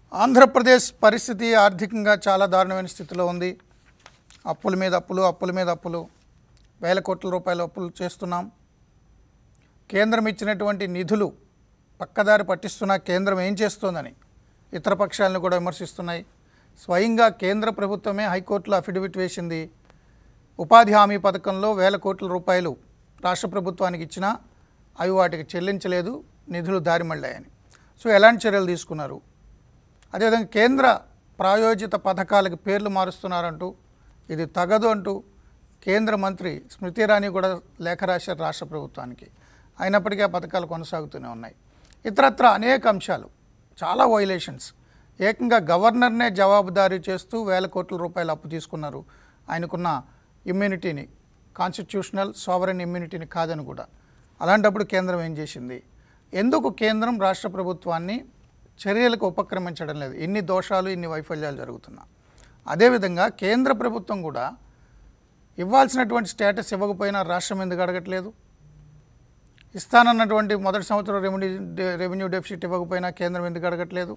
ఆంధ్రప్రదేశ్ పరిస్థితి ఆర్థికంగా చాలా దారుణమైన స్థితిలో ఉంది అప్పుల మీద అప్పులు అప్పుల మీద అప్పులు వేల కోట్ల రూపాయల అప్పులు చేస్తున్నాం కేంద్రం ఇచ్చినటువంటి నిధులు పక్కదారి పట్టిస్తున్న కేంద్రం ఏం చేస్తోందని ఇతర పక్షాలను కూడా విమర్శిస్తున్నాయి స్వయంగా కేంద్ర ప్రభుత్వమే హైకోర్టులో అఫిడవిట్ వేసింది ఉపాధి హామీ పథకంలో వేల కోట్ల రూపాయలు రాష్ట్ర ప్రభుత్వానికి ఇచ్చినా అవి వాటికి చెల్లించలేదు నిధులు దారి మళ్ళాయని సో ఎలాంటి చర్యలు తీసుకున్నారు అదేవిధంగా కేంద్ర ప్రాయోజిత పథకాలకు పేర్లు మారుస్తున్నారంటూ ఇది తగదు అంటూ కేంద్ర మంత్రి స్మృతి ఇరానీ కూడా లేఖ రాశారు రాష్ట్ర ప్రభుత్వానికి అయినప్పటికీ ఆ పథకాలు కొనసాగుతూనే ఉన్నాయి ఇతరత్ర అనేక అంశాలు చాలా వైలేషన్స్ ఏకంగా గవర్నర్నే జవాబుదారీ చేస్తూ వేల కోట్ల రూపాయలు అప్పు తీసుకున్నారు ఆయనకున్న ఇమ్యూనిటీని కాన్స్టిట్యూషనల్ సావరెన్ ఇమ్యూనిటీని కాదని కూడా అలాంటప్పుడు కేంద్రం ఏం చేసింది ఎందుకు కేంద్రం రాష్ట్ర ప్రభుత్వాన్ని చర్యలకు ఉపక్రమించడం లేదు ఇన్ని దోషాలు ఇన్ని వైఫల్యాలు జరుగుతున్నా అదేవిధంగా కేంద్ర ప్రభుత్వం కూడా ఇవ్వాల్సినటువంటి స్టేటస్ ఇవ్వకపోయినా రాష్ట్రం ఎందుకు అడగట్లేదు ఇస్తానన్నటువంటి మొదటి సంవత్సరం రెవెన్యూ రెవెన్యూ డెఫిసిట్ ఇవ్వకపోయినా కేంద్రం ఎందుకు అడగట్లేదు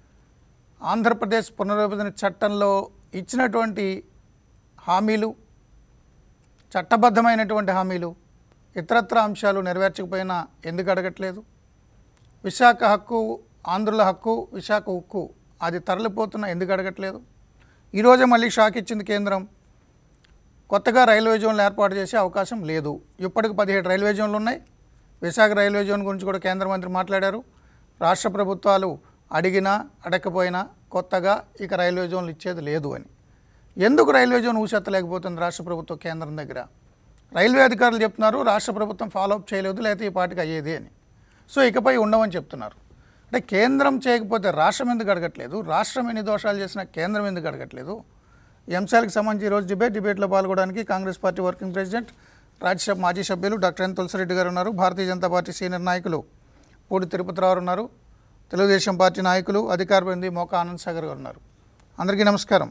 ఆంధ్రప్రదేశ్ పునర్విభజన చట్టంలో ఇచ్చినటువంటి హామీలు చట్టబద్ధమైనటువంటి హామీలు ఇతరత్ర అంశాలు నెరవేర్చకపోయినా ఎందుకు అడగట్లేదు విశాఖ హక్కు ఆంధ్రుల హక్కు విశాఖ ఉక్కు అది తరలిపోతున్నా ఎందుకు అడగట్లేదు ఈరోజే మళ్ళీ షాక్ ఇచ్చింది కేంద్రం కొత్తగా రైల్వే జోన్లు ఏర్పాటు చేసే అవకాశం లేదు ఇప్పటికి పదిహేడు రైల్వే జోన్లు ఉన్నాయి విశాఖ రైల్వే జోన్ గురించి కూడా కేంద్ర మంత్రి మాట్లాడారు రాష్ట్ర ప్రభుత్వాలు అడిగినా అడగకపోయినా కొత్తగా ఇక రైల్వే జోన్లు ఇచ్చేది లేదు అని ఎందుకు రైల్వే జోన్ ఊసెత్తలేకపోతుంది రాష్ట్ర ప్రభుత్వం కేంద్రం దగ్గర రైల్వే అధికారులు చెప్తున్నారు రాష్ట్ర ప్రభుత్వం ఫాలోఅప్ చేయలేదు లేకపోతే ఈ పాటికి అయ్యేది అని సో ఇకపై ఉండవని చెప్తున్నారు అంటే కేంద్రం చేయకపోతే రాష్ట్రం ఎందుకు అడగట్లేదు రాష్ట్రం ఎన్ని దోషాలు చేసినా కేంద్రం ఎందుకు అడగట్లేదు ఈ అంశాలకు సంబంధించి ఈరోజు డిబేట్ డిబేట్లో పాల్గొనడానికి Congress party working president Rajya Sabha మాజీ సభ్యులు డాక్టర్ ఎన్ తులసిరెడ్డి గారు ఉన్నారు భారతీయ జనతా పార్టీ సీనియర్ నాయకులు పూడి తిరుపతిరావు ఉన్నారు తెలుగుదేశం పార్టీ నాయకులు అధికార ప్రతినిధి మోకా ఆనంద్ సాగర్ గారు ఉన్నారు అందరికీ నమస్కారం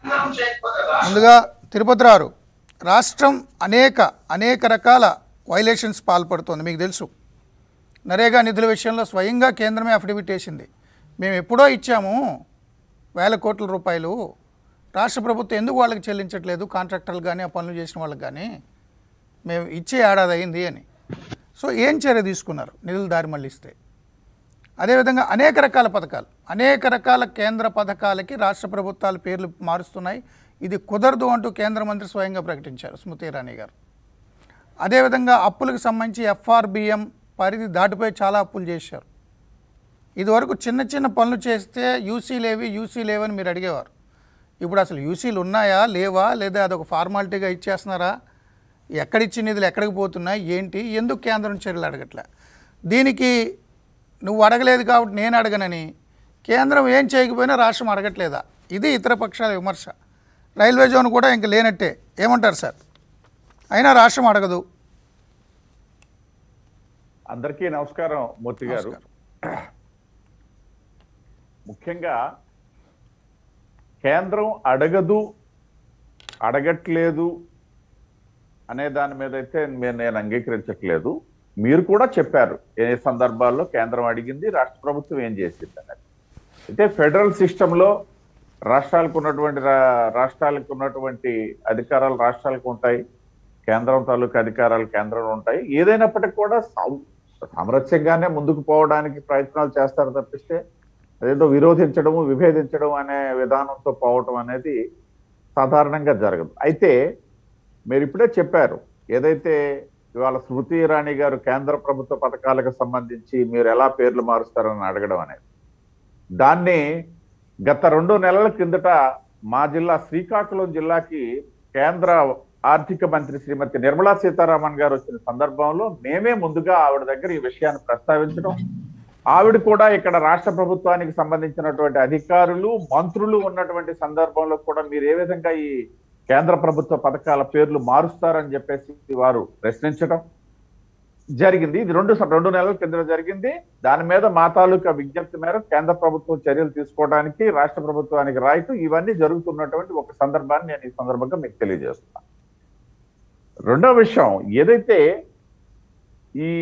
ముందుగా తిరుపతిరావు రాష్ట్రం అనేక అనేక రకాల వైలేషన్స్ పాల్పడుతోంది మీకు తెలుసు నరేగా నిధుల విషయంలో స్వయంగా కేంద్రమే అఫిడవిట్ వేసింది మేము ఎప్పుడో ఇచ్చాము వేల కోట్ల రూపాయలు రాష్ట్ర ప్రభుత్వం ఎందుకు వాళ్ళకి చెల్లించట్లేదు కాంట్రాక్టర్లు కానీ ఆ పనులు చేసిన వాళ్ళకి కానీ మేము ఇచ్చే ఏడాది అయింది అని సో ఏం చర్య తీసుకున్నారు నిధులు దారి మళ్ళిస్తే అదేవిధంగా అనేక రకాల పథకాలు అనేక రకాల కేంద్ర పథకాలకి రాష్ట్ర ప్రభుత్వాల పేర్లు మారుస్తున్నాయి ఇది కుదరదు అంటూ కేంద్ర మంత్రి స్వయంగా ప్రకటించారు స్మృతి ఇరానీ గారు అదేవిధంగా అప్పులకు సంబంధించి ఎఫ్ఆర్బిఎం పరిధి దాటిపోయి చాలా అప్పులు చేశారు ఇదివరకు చిన్న చిన్న పనులు చేస్తే యూసీ లేవి యూసీ లేవని మీరు అడిగేవారు ఇప్పుడు అసలు యూసీలు ఉన్నాయా లేవా లేదా అదొక ఫార్మాలిటీగా ఇచ్చేస్తున్నారా ఎక్కడిచ్చిన నిధులు ఎక్కడికి పోతున్నాయి ఏంటి ఎందుకు కేంద్రం చర్యలు అడగట్లే దీనికి నువ్వు అడగలేదు కాబట్టి నేను అడగనని కేంద్రం ఏం చేయకపోయినా రాష్ట్రం అడగట్లేదా ఇది ఇతర పక్షాల విమర్శ రైల్వే జోన్ కూడా ఇంక లేనట్టే ఏమంటారు సార్ అయినా రాష్ట్రం అడగదు అందరికీ నమస్కారం మూర్తి గారు ముఖ్యంగా కేంద్రం అడగదు అడగట్లేదు అనే దాని మీద అయితే మే- నేను అంగీకరించట్లేదు మీరు కూడా చెప్పారు ఏ సందర్భాల్లో కేంద్రం అడిగింది రాష్ట్ర ప్రభుత్వం ఏం చేసింది అనేది అయితే ఫెడరల్ సిస్టంలో రాష్ట్రాలకు ఉన్నటువంటి రా- రాష్ట్రాలకు ఉన్నటువంటి అధికారాలు రాష్ట్రాలకు ఉంటాయి కేంద్రం తాలూకు అధికారాలు కేంద్రం ఉంటాయి ఏదైనప్పటికీ కూడా సం- సామరస్యంగానే ముందుకు పోవడానికి ప్రయత్నాలు చేస్తారు తప్పిస్తే అదేదో విరోధించడము విభేదించడం అనే విధానంతో పోవటం అనేది సాధారణంగా జరగదు అయితే మీరు ఇప్పుడే చెప్పారు ఏదైతే ఇవాళ స్మృతి ఇరానీ గారు కేంద్ర ప్రభుత్వ పథకాలకు సంబంధించి మీరు ఎలా పేర్లు మారుస్తారని అడగడం అనేది దాన్ని గత రెండు నెలల కిందట మా జిల్లా శ్రీకాకుళం జిల్లాకి కేంద్ర ఆర్థిక మంత్రి శ్రీమతి నిర్మలా సీతారామన్ గారు వచ్చిన సందర్భంలో మేమే ముందుగా ఆవిడ దగ్గర ఈ విషయాన్ని ప్రస్తావించడం ఆవిడ కూడా ఇక్కడ రాష్ట్ర ప్రభుత్వానికి సంబంధించినటువంటి అధికారులు మంత్రులు ఉన్నటువంటి సందర్భంలో కూడా మీరు ఏ విధంగా ఈ కేంద్ర ప్రభుత్వ పథకాల పేర్లు మారుస్తారని చెప్పేసి వారు ప్రశ్నించడం జరిగింది ఇది రెండు రెండు నెలల కింద జరిగింది దాని మీద మా తాలూకా విజ్ఞప్తి మేరకు కేంద్ర ప్రభుత్వం చర్యలు తీసుకోవడానికి రాష్ట్ర ప్రభుత్వానికి రాయటం ఇవన్నీ జరుగుతున్నటువంటి ఒక సందర్భాన్ని నేను ఈ సందర్భంగా మీకు తెలియజేస్తున్నాను రెండో విషయం ఏదైతే ఈ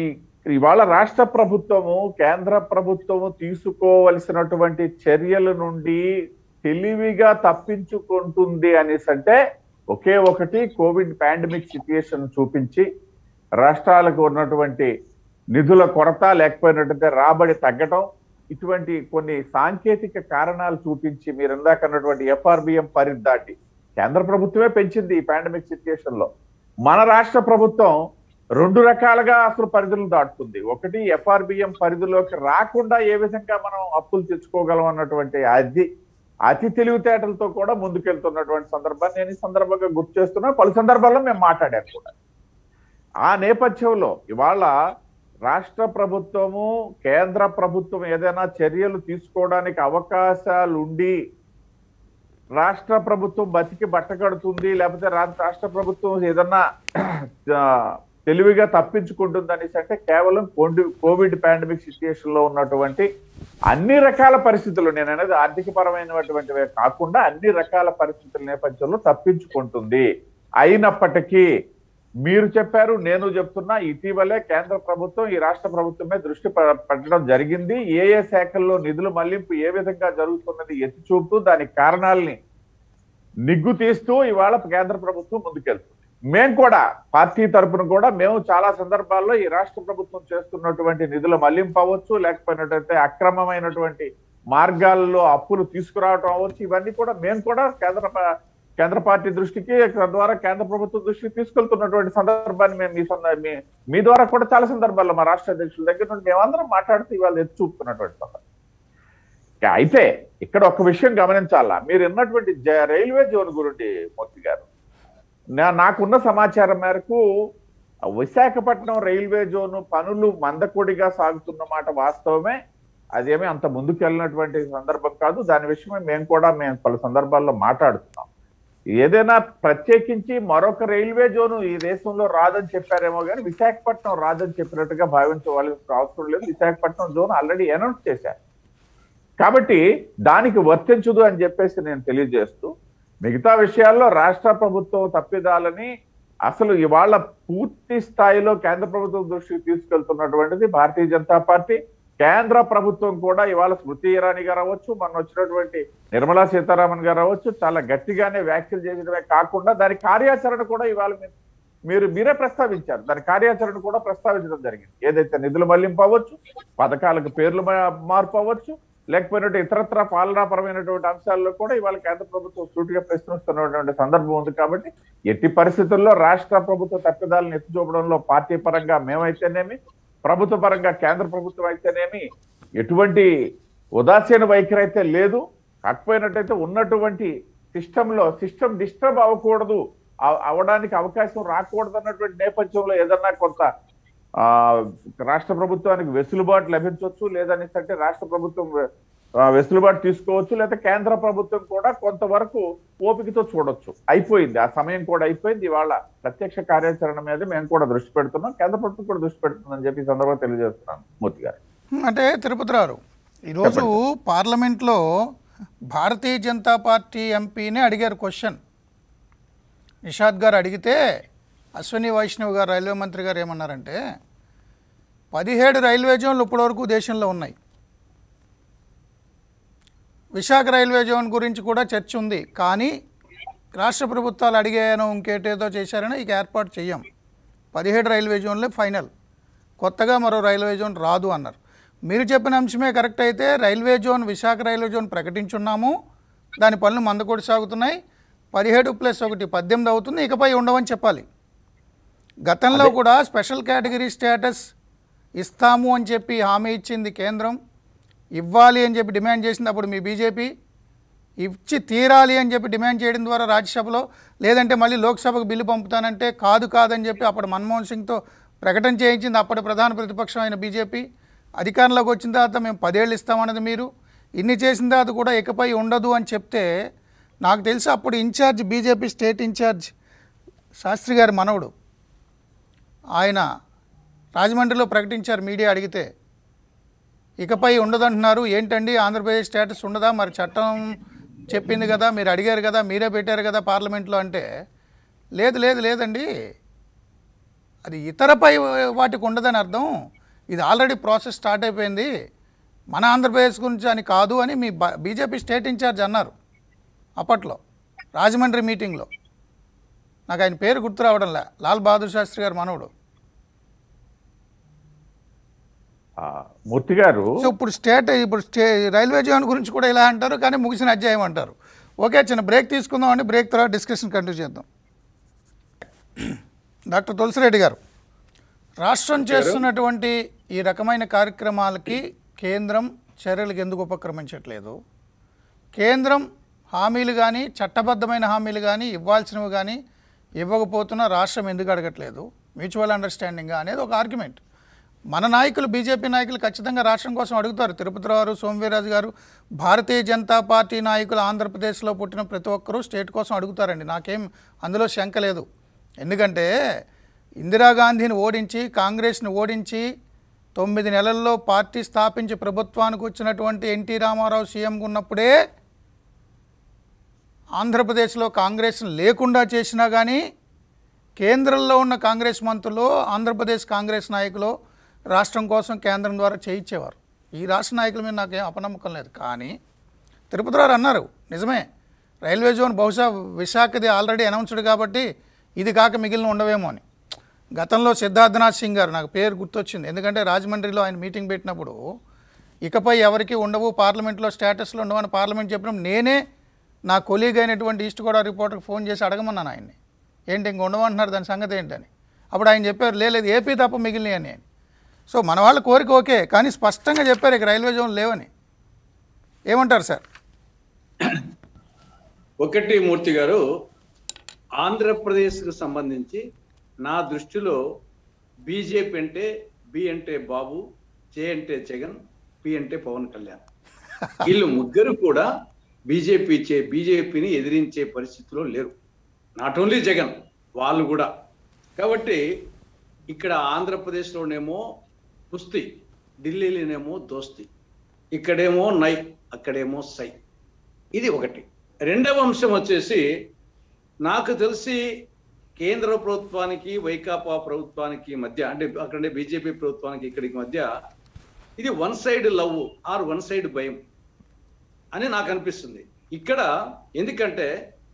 ఇవాళ రాష్ట్ర ప్రభుత్వము కేంద్ర ప్రభుత్వము తీసుకోవలసినటువంటి చర్యల నుండి తెలివిగా తప్పించుకుంటుంది అనేసి అంటే ఒకే ఒకటి కోవిడ్ పాండమిక్ సిచ్యుయేషన్ చూపించి రాష్ట్రాలకు ఉన్నటువంటి నిధుల కొరత లేకపోయినట్టయితే రాబడి తగ్గటం ఇటువంటి కొన్ని సాంకేతిక కారణాలు చూపించి మీరు ఇందాక అన్నటువంటి ఎఫ్ఆర్బిఎం పరిధి దాటి కేంద్ర ప్రభుత్వమే పెంచింది ఈ పాండమిక్ సిచ్యుయేషన్ లో మన రాష్ట్ర ప్రభుత్వం రెండు రకాలుగా అసలు పరిధులను దాటుతుంది ఒకటి ఎఫ్ఆర్బిఎం పరిధిలోకి రాకుండా ఏ విధంగా మనం అప్పులు తెచ్చుకోగలం అన్నటువంటి అది అతి తెలివితేటలతో కూడా ముందుకెళ్తున్నటువంటి సందర్భాన్ని నేను ఈ సందర్భంగా గుర్తు చేస్తున్నా పలు సందర్భాల్లో మేము మాట్లాడాను కూడా ఆ నేపథ్యంలో ఇవాళ రాష్ట్ర ప్రభుత్వము కేంద్ర ప్రభుత్వం ఏదైనా చర్యలు తీసుకోవడానికి అవకాశాలుండి రాష్ట్ర ప్రభుత్వం బతికి బట్టకడుతుంది లేకపోతే రా- రాష్ట్ర ప్రభుత్వం ఏదన్నా ఆ, తెలివిగా తప్పించుకుంటుంది అనేసి అంటే కేవలం కోండి- కోవిడ్ పాండమిక్ సిచ్యుయేషన్ లో ఉన్నటువంటి అన్ని రకాల పరిస్థితులు నేను అనేది ఆర్థిక పరమైనటువంటివే కాకుండా అన్ని రకాల పరిస్థితుల నేపథ్యంలో తప్పించుకుంటుంది అయినప్పటికీ మీరు చెప్పారు నేను చెప్తున్నా ఇటీవలే కేంద్ర ప్రభుత్వం ఈ రాష్ట్ర ప్రభుత్వమే దృష్టి ప- పెట్టడం జరిగింది ఏ ఏ శాఖల్లో నిధుల మళ్లింపు ఏ విధంగా జరుగుతున్నది ఎత్తి చూపుతూ దాని కారణాలని నిగ్గు తీస్తూ ఇవాళ కేంద్ర ప్రభుత్వం ముందుకెళ్తుంది మేము కూడా పార్టీ తరపున కూడా మేము చాలా సందర్భాల్లో ఈ రాష్ట్ర ప్రభుత్వం చేస్తున్నటువంటి నిధుల మళ్లింపు అవ్వచ్చు లేకపోయినట్టయితే అక్రమమైనటువంటి మార్గాల్లో అప్పులు తీసుకురావటం అవ్వచ్చు ఇవన్నీ కూడా మేము కూడా కేంద్ర ప- కేంద్ర పార్టీ దృష్టికి తద్వారా కేంద్ర ప్రభుత్వం దృష్టికి తీసుకెళ్తున్నటువంటి సందర్భాన్ని మేము మీ సంద- మీ- మీ ద్వారా కూడా చాలా సందర్భాల్లో మా రాష్ట్ర అధ్యక్షుల దగ్గర నుండి మేమందరం మాట్లాడుతూ ఇవాళ ఎత్తి చూపుతున్నటువంటి సందర్భం అయితే ఇక్కడ ఒక విషయం గమనించాలా మీరు విన్నటువంటి జ- రైల్వే జోన్ గురించి మూర్తి గారు నా- నాకున్న సమాచారం మేరకు విశాఖపట్నం రైల్వే జోన్ పనులు మందకొడిగా సాగుతున్న మాట వాస్తవమే అదేమీ అంత ముందుకు వెళ్ళినటువంటి సందర్భం కాదు దాని విషయమే మేము కూడా మేము పలు సందర్భాల్లో మాట్లాడుతున్నాం ఏదైనా ప్రత్యేకించి మరొక రైల్వే జోన్ ఈ దేశంలో రాదని చెప్పారేమో కానీ విశాఖపట్నం రాదని చెప్పినట్టుగా భావించవలసిన అవసరం లేదు విశాఖపట్నం జోన్ ఆల్రెడీ అనౌన్స్ చేశారు కాబట్టి దానికి వర్తించదు అని చెప్పేసి నేను తెలియజేస్తూ మిగతా విషయాల్లో రాష్ట్ర ప్రభుత్వం తప్పిదాలని అసలు ఇవాళ పూర్తి స్థాయిలో కేంద్ర ప్రభుత్వం దృష్టికి తీసుకెళ్తున్నటువంటిది భారతీయ జనతా పార్టీ కేంద్ర ప్రభుత్వం కూడా ఇవాళ స్మృతి ఇరానీ గారు అవ్వచ్చు మొన్న వచ్చినటువంటి నిర్మలా సీతారామన్ గారు అవ్వచ్చు చాలా గట్టిగానే వ్యాఖ్యలు చేయడమే కాకుండా దాని కార్యాచరణ కూడా ఇవాళ మీరు మీరు మీరే ప్రస్తావించారు దాని కార్యాచరణ కూడా ప్రస్తావించడం జరిగింది ఏదైతే నిధుల మళ్లింపు అవ్వచ్చు పథకాలకు పేర్లు మా- మార్పు అవ్వచ్చు లేకపోయినట్టు ఇతరత్ర పాలనాపరమైనటువంటి అంశాల్లో కూడా ఇవాళ కేంద్ర ప్రభుత్వం సూటిగా ప్రశ్నిస్తున్నటువంటి సందర్భం ఉంది కాబట్టి ఎట్టి పరిస్థితుల్లో రాష్ట్ర ప్రభుత్వ తప్పిదాలను ఎత్తి చూపడంలో పార్టీ పరంగా మేమైతేనేమి ప్రభుత్వ పరంగా కేంద్ర ప్రభుత్వం అయితేనేమి ఎటువంటి ఉదాసీన వైఖరి అయితే లేదు కాకపోయినట్టయితే ఉన్నటువంటి సిస్టంలో సిస్టమ్ డిస్టర్బ్ అవ్వకూడదు అవ- అవడానికి అవకాశం రాకూడదు అన్నటువంటి నేపథ్యంలో ఏదన్నా కొంత ఆ రాష్ట్ర ప్రభుత్వానికి వెసులుబాటు లభించవచ్చు లేదనేసి అంటే రాష్ట్ర ప్రభుత్వం వె- ఆ, వెసులుబాటు తీసుకోవచ్చు లేదా కేంద్ర ప్రభుత్వం కూడా కొంతవరకు ఓపికతో చూడొచ్చు అయిపోయింది ఆ సమయం కూడా అయిపోయింది ఇవాళ ప్రత్యక్ష కార్యాచరణ మీద మేము కూడా దృష్టి పెడుతున్నాం కేంద్ర ప్రభుత్వం కూడా దృష్టి పెడుతుందని చెప్పి ఈ సందర్భంగా తెలియజేస్తున్నాను మూర్తి గారు అంటే తిరుపతి రారు ఈరోజు పార్లమెంట్లో భారతీయ జనతా పార్టీ ఎంపీనే అడిగారు క్వశ్చన్ నిషాద్ గారు అడిగితే అశ్విని వైష్ణవ్ గారు రైల్వే మంత్రి గారు ఏమన్నారంటే పదిహేడు రైల్వే జోన్లు ఇప్పటివరకు దేశంలో ఉన్నాయి విశాఖ రైల్వే జోన్ గురించి కూడా చర్చ ఉంది కానీ రాష్ట్ర ప్రభుత్వాలు అడిగాను ఇంకేటేదో చేశారని ఇక ఏర్పాటు చెయ్యం పదిహేడు రైల్వే జోన్లే ఫైనల్ కొత్తగా మరో రైల్వే జోన్ రాదు అన్నారు మీరు చెప్పిన అంశమే కరెక్ట్ అయితే railway zone Visakha railway zone ప్రకటించున్నాము దాని పనులు మందకొడి సాగుతున్నాయి పదిహేడు ప్లస్ ఒకటి పద్దెనిమిది అవుతుంది ఇకపై ఉండవని చెప్పాలి గతంలో కూడా స్పెషల్ కేటగిరీ స్టేటస్ ఇస్తాము అని చెప్పి హామీ ఇచ్చింది కేంద్రం ఇవ్వాలి అని చెప్పి డిమాండ్ చేసింది అప్పుడు మీ బీజేపీ ఇచ్చి తీరాలి అని చెప్పి డిమాండ్ చేయడం ద్వారా రాజ్యసభలో లేదంటే మళ్ళీ లోక్సభకు బిల్లు పంపుతానంటే కాదు కాదని చెప్పి అప్పుడు మన్మోహన్ సింగ్తో ప్రకటన చేయించింది అప్పటి ప్రధాన ప్రతిపక్షం అయిన బీజేపీ అధికారంలోకి వచ్చిన తర్వాత మేము పదేళ్ళు ఇస్తామన్నది మీరు ఇన్ని చేసిన తర్వాత కూడా ఇకపై ఉండదు అని చెప్తే నాకు తెలిసి అప్పుడు incharge BJP state incharge Shastri గారి మనవడు ఆయన రాజమండ్రిలో ప్రకటించారు మీడియా అడిగితే ఇకపై ఉండదంటున్నారు ఏంటండి ఆంధ్రప్రదేశ్ స్టేటస్ ఉండదా మరి చట్టం చెప్పింది కదా మీరు అడిగారు కదా మీరే పెట్టారు కదా పార్లమెంట్లో అంటే లేదు లేదు లేదండి అది ఇతరపై వాటికి ఉండదని అర్థం ఇది ఆల్రెడీ ప్రాసెస్ స్టార్ట్ అయిపోయింది మన ఆంధ్రప్రదేశ్ గురించి అని కాదు అని మీ బీజేపీ స్టేట్ ఇన్ఛార్జ్ అన్నారు అప్పట్లో రాజమండ్రి మీటింగ్లో నాకు ఆయన పేరు గుర్తు రావడంలే లాల్ బహదూర్ శాస్త్రి గారు మనవడు ఆ, మూర్తి గారు సో ఇప్పుడు స్టేట్ ఇప్పుడు స్టే రైల్వే జోన్ గురించి కూడా ఇలా అంటారు కానీ ముగిసిన అధ్యాయం అంటారు ఓకే చిన్న బ్రేక్ తీసుకుందాం అండి బ్రేక్ తర్వాత డిస్కషన్ కంటిన్యూ చేద్దాం డాక్టర్ తులసిరెడ్డి గారు రాష్ట్రం చేస్తున్నటువంటి ఈ రకమైన కార్యక్రమాలకి కేంద్రం చర్యలకు ఎందుకు ఉపక్రమించట్లేదు కేంద్రం హామీలు కానీ చట్టబద్ధమైన హామీలు కానీ ఇవ్వాల్సినవి కానీ ఇవ్వకపోతున్నా రాష్ట్రం ఎందుకు అడగట్లేదు మ్యూచువల్ అండర్స్టాండింగ్ అనేది ఒక ఆర్గ్యుమెంట్ మన నాయకులు బీజేపీ నాయకులు ఖచ్చితంగా రాష్ట్రం కోసం అడుగుతారు తిరుపతి గారు సోమవీరాజు గారు భారతీయ జనతా పార్టీ నాయకులు ఆంధ్రప్రదేశ్లో పుట్టిన ప్రతి ఒక్కరూ స్టేట్ కోసం అడుగుతారండి నాకేం అందులో శంక లేదు ఎందుకంటే ఇందిరాగాంధీని ఓడించి కాంగ్రెస్ని ఓడించి తొమ్మిది నెలల్లో పార్టీ స్థాపించి ప్రభుత్వానికి వచ్చినటువంటి ఎన్టీ రామారావు సీఎంగా ఉన్నప్పుడే ఆంధ్రప్రదేశ్లో కాంగ్రెస్ లేకుండా చేసినా కానీ కేంద్రంలో ఉన్న కాంగ్రెస్ మంత్రులు ఆంధ్రప్రదేశ్ కాంగ్రెస్ నాయకులు రాష్ట్రం కోసం కేంద్రం ద్వారా చేయించేవారు ఈ రాష్ట్ర నాయకుల మీద నాకేం అపనమ్మకం లేదు కానీ తిరుపతి గారు అన్నారు నిజమే రైల్వే జోన్ బహుశా విశాఖది ఆల్రెడీ అనౌన్స్డ్ కాబట్టి ఇది కాక మిగిలిన ఉండవేమో అని గతంలో సిద్ధార్థనాథ్ సింగ్ గారు నాకు పేరు గుర్తొచ్చింది ఎందుకంటే రాజమండ్రిలో ఆయన మీటింగ్ పెట్టినప్పుడు ఇకపై ఎవరికి ఉండవు పార్లమెంట్లో స్టేటస్లో ఉండవని పార్లమెంట్ చెప్పినప్పుడు నేనే నా కొలీగ్ అయినటువంటి ఈస్ట్ గోదావరి రిపోర్టర్కి ఫోన్ చేసి అడగమన్నాను ఆయన్ని ఏంటి ఇంక ఉండమంటున్నారు దాని సంగతి ఏంటని అప్పుడు ఆయన చెప్పారు "లే, లేదు ఏపీ తప్ప మిగిలినవి అని సో మన వాళ్ళ కోరిక ఓకే కానీ స్పష్టంగా చెప్పారు ఇక రైల్వే జోన్ లేవని ఏమంటారు సార్ ఒకటి మూర్తి గారు ఆంధ్రప్రదేశ్కు సంబంధించి నా దృష్టిలో బీజేపీ అంటే బి అంటే బాబు జే అంటే జగన్ పి అంటే పవన్ కళ్యాణ్ వీళ్ళు ముగ్గురు కూడా బీజేపీ చే బీజేపీని ఎదిరించే పరిస్థితిలో లేరు నాట్ ఓన్లీ జగన్ వాళ్ళు కూడా కాబట్టి ఇక్కడ ఆంధ్రప్రదేశ్లోనేమో కుస్తీ ఢిల్లీలోనేమో దోస్తి ఇక్కడేమో నై అక్కడేమో సై ఇది ఒకటి రెండవ అంశం వచ్చేసి నాకు తెలిసి కేంద్ర ప్రభుత్వానికి వైకాపా ప్రభుత్వానికి మధ్య అంటే అక్కడ బీజేపీ ప్రభుత్వానికి ఇక్కడికి మధ్య ఇది one side love or one side భయం అని నాకు అనిపిస్తుంది ఇక్కడ ఎందుకంటే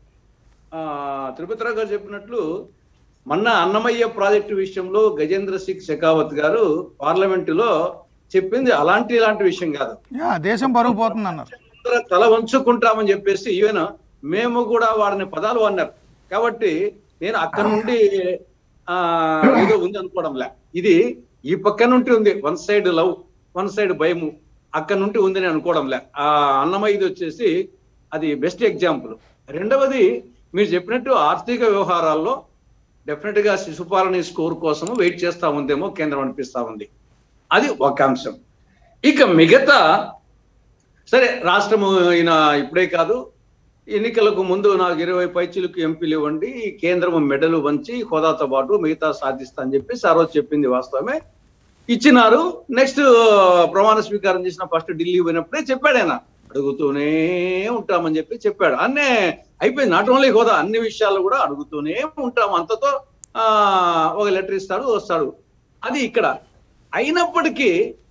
ఆ, తిరుపతిరావు గారు చెప్పినట్లు మొన్న అన్నమయ్య ప్రాజెక్టు విషయంలో గజేంద్ర సింగ్ షెకావత్ గారు పార్లమెంటులో చెప్పింది అలాంటి ఇలాంటి విషయం కాదు యా, దేశం పరుగు పోతుంది అన్నారు అందరూ తల వంచుకుంటామని చెప్పేసి ఈవెన్ మేము కూడా వాడిని పదాలు అన్నారు కాబట్టి నేను అక్కడ నుండి ఆ ఏదో ఉంది అనుకోవడంలే ఇది ఈ పక్క నుండి ఉంది one side love one side భయము అక్కడ నుండి ఉందని అనుకోవడంలే ఆ అన్నమయ్యది వచ్చేసి అది బెస్ట్ ఎగ్జాంపుల్ రెండవది మీరు చెప్పినట్టు ఆర్థిక వ్యవహారాల్లో డెఫినెట్ గా శిశుపాలని స్కోర్ కోసం వెయిట్ చేస్తా ఉందేమో కేంద్రం అనిపిస్తా ఉంది అది ఒక అంశం ఇక మిగతా సరే రాష్ట్రము ఈయన ఇప్పుడే కాదు ఎన్నికలకు ముందు నాకు ఇరవై పైచీలకు ఎంపీలు ఇవ్వండి కేంద్రం మెడలు వంచి హోదాతో పాటు మిగతా సాధిస్తా అని చెప్పేసి ఆ రోజు చెప్పింది వాస్తవమే ఇచ్చినారు నెక్స్ట్ ప్రమాణ స్వీకారం చేసిన ఫస్ట్ ఢిల్లీ పోయినప్పుడే చెప్పాడు ఆయన అడుగుతూనే ఉంటామని చెప్పి చెప్పాడు అన్నే అయిపోయింది నాట్ ఓన్లీ హోదా అన్ని విషయాలు కూడా అడుగుతూనే ఉంటాం అంతతో ఆ ఒక లెటర్ ఇస్తాడు వస్తాడు అది ఇక్కడ అయినప్పటికీ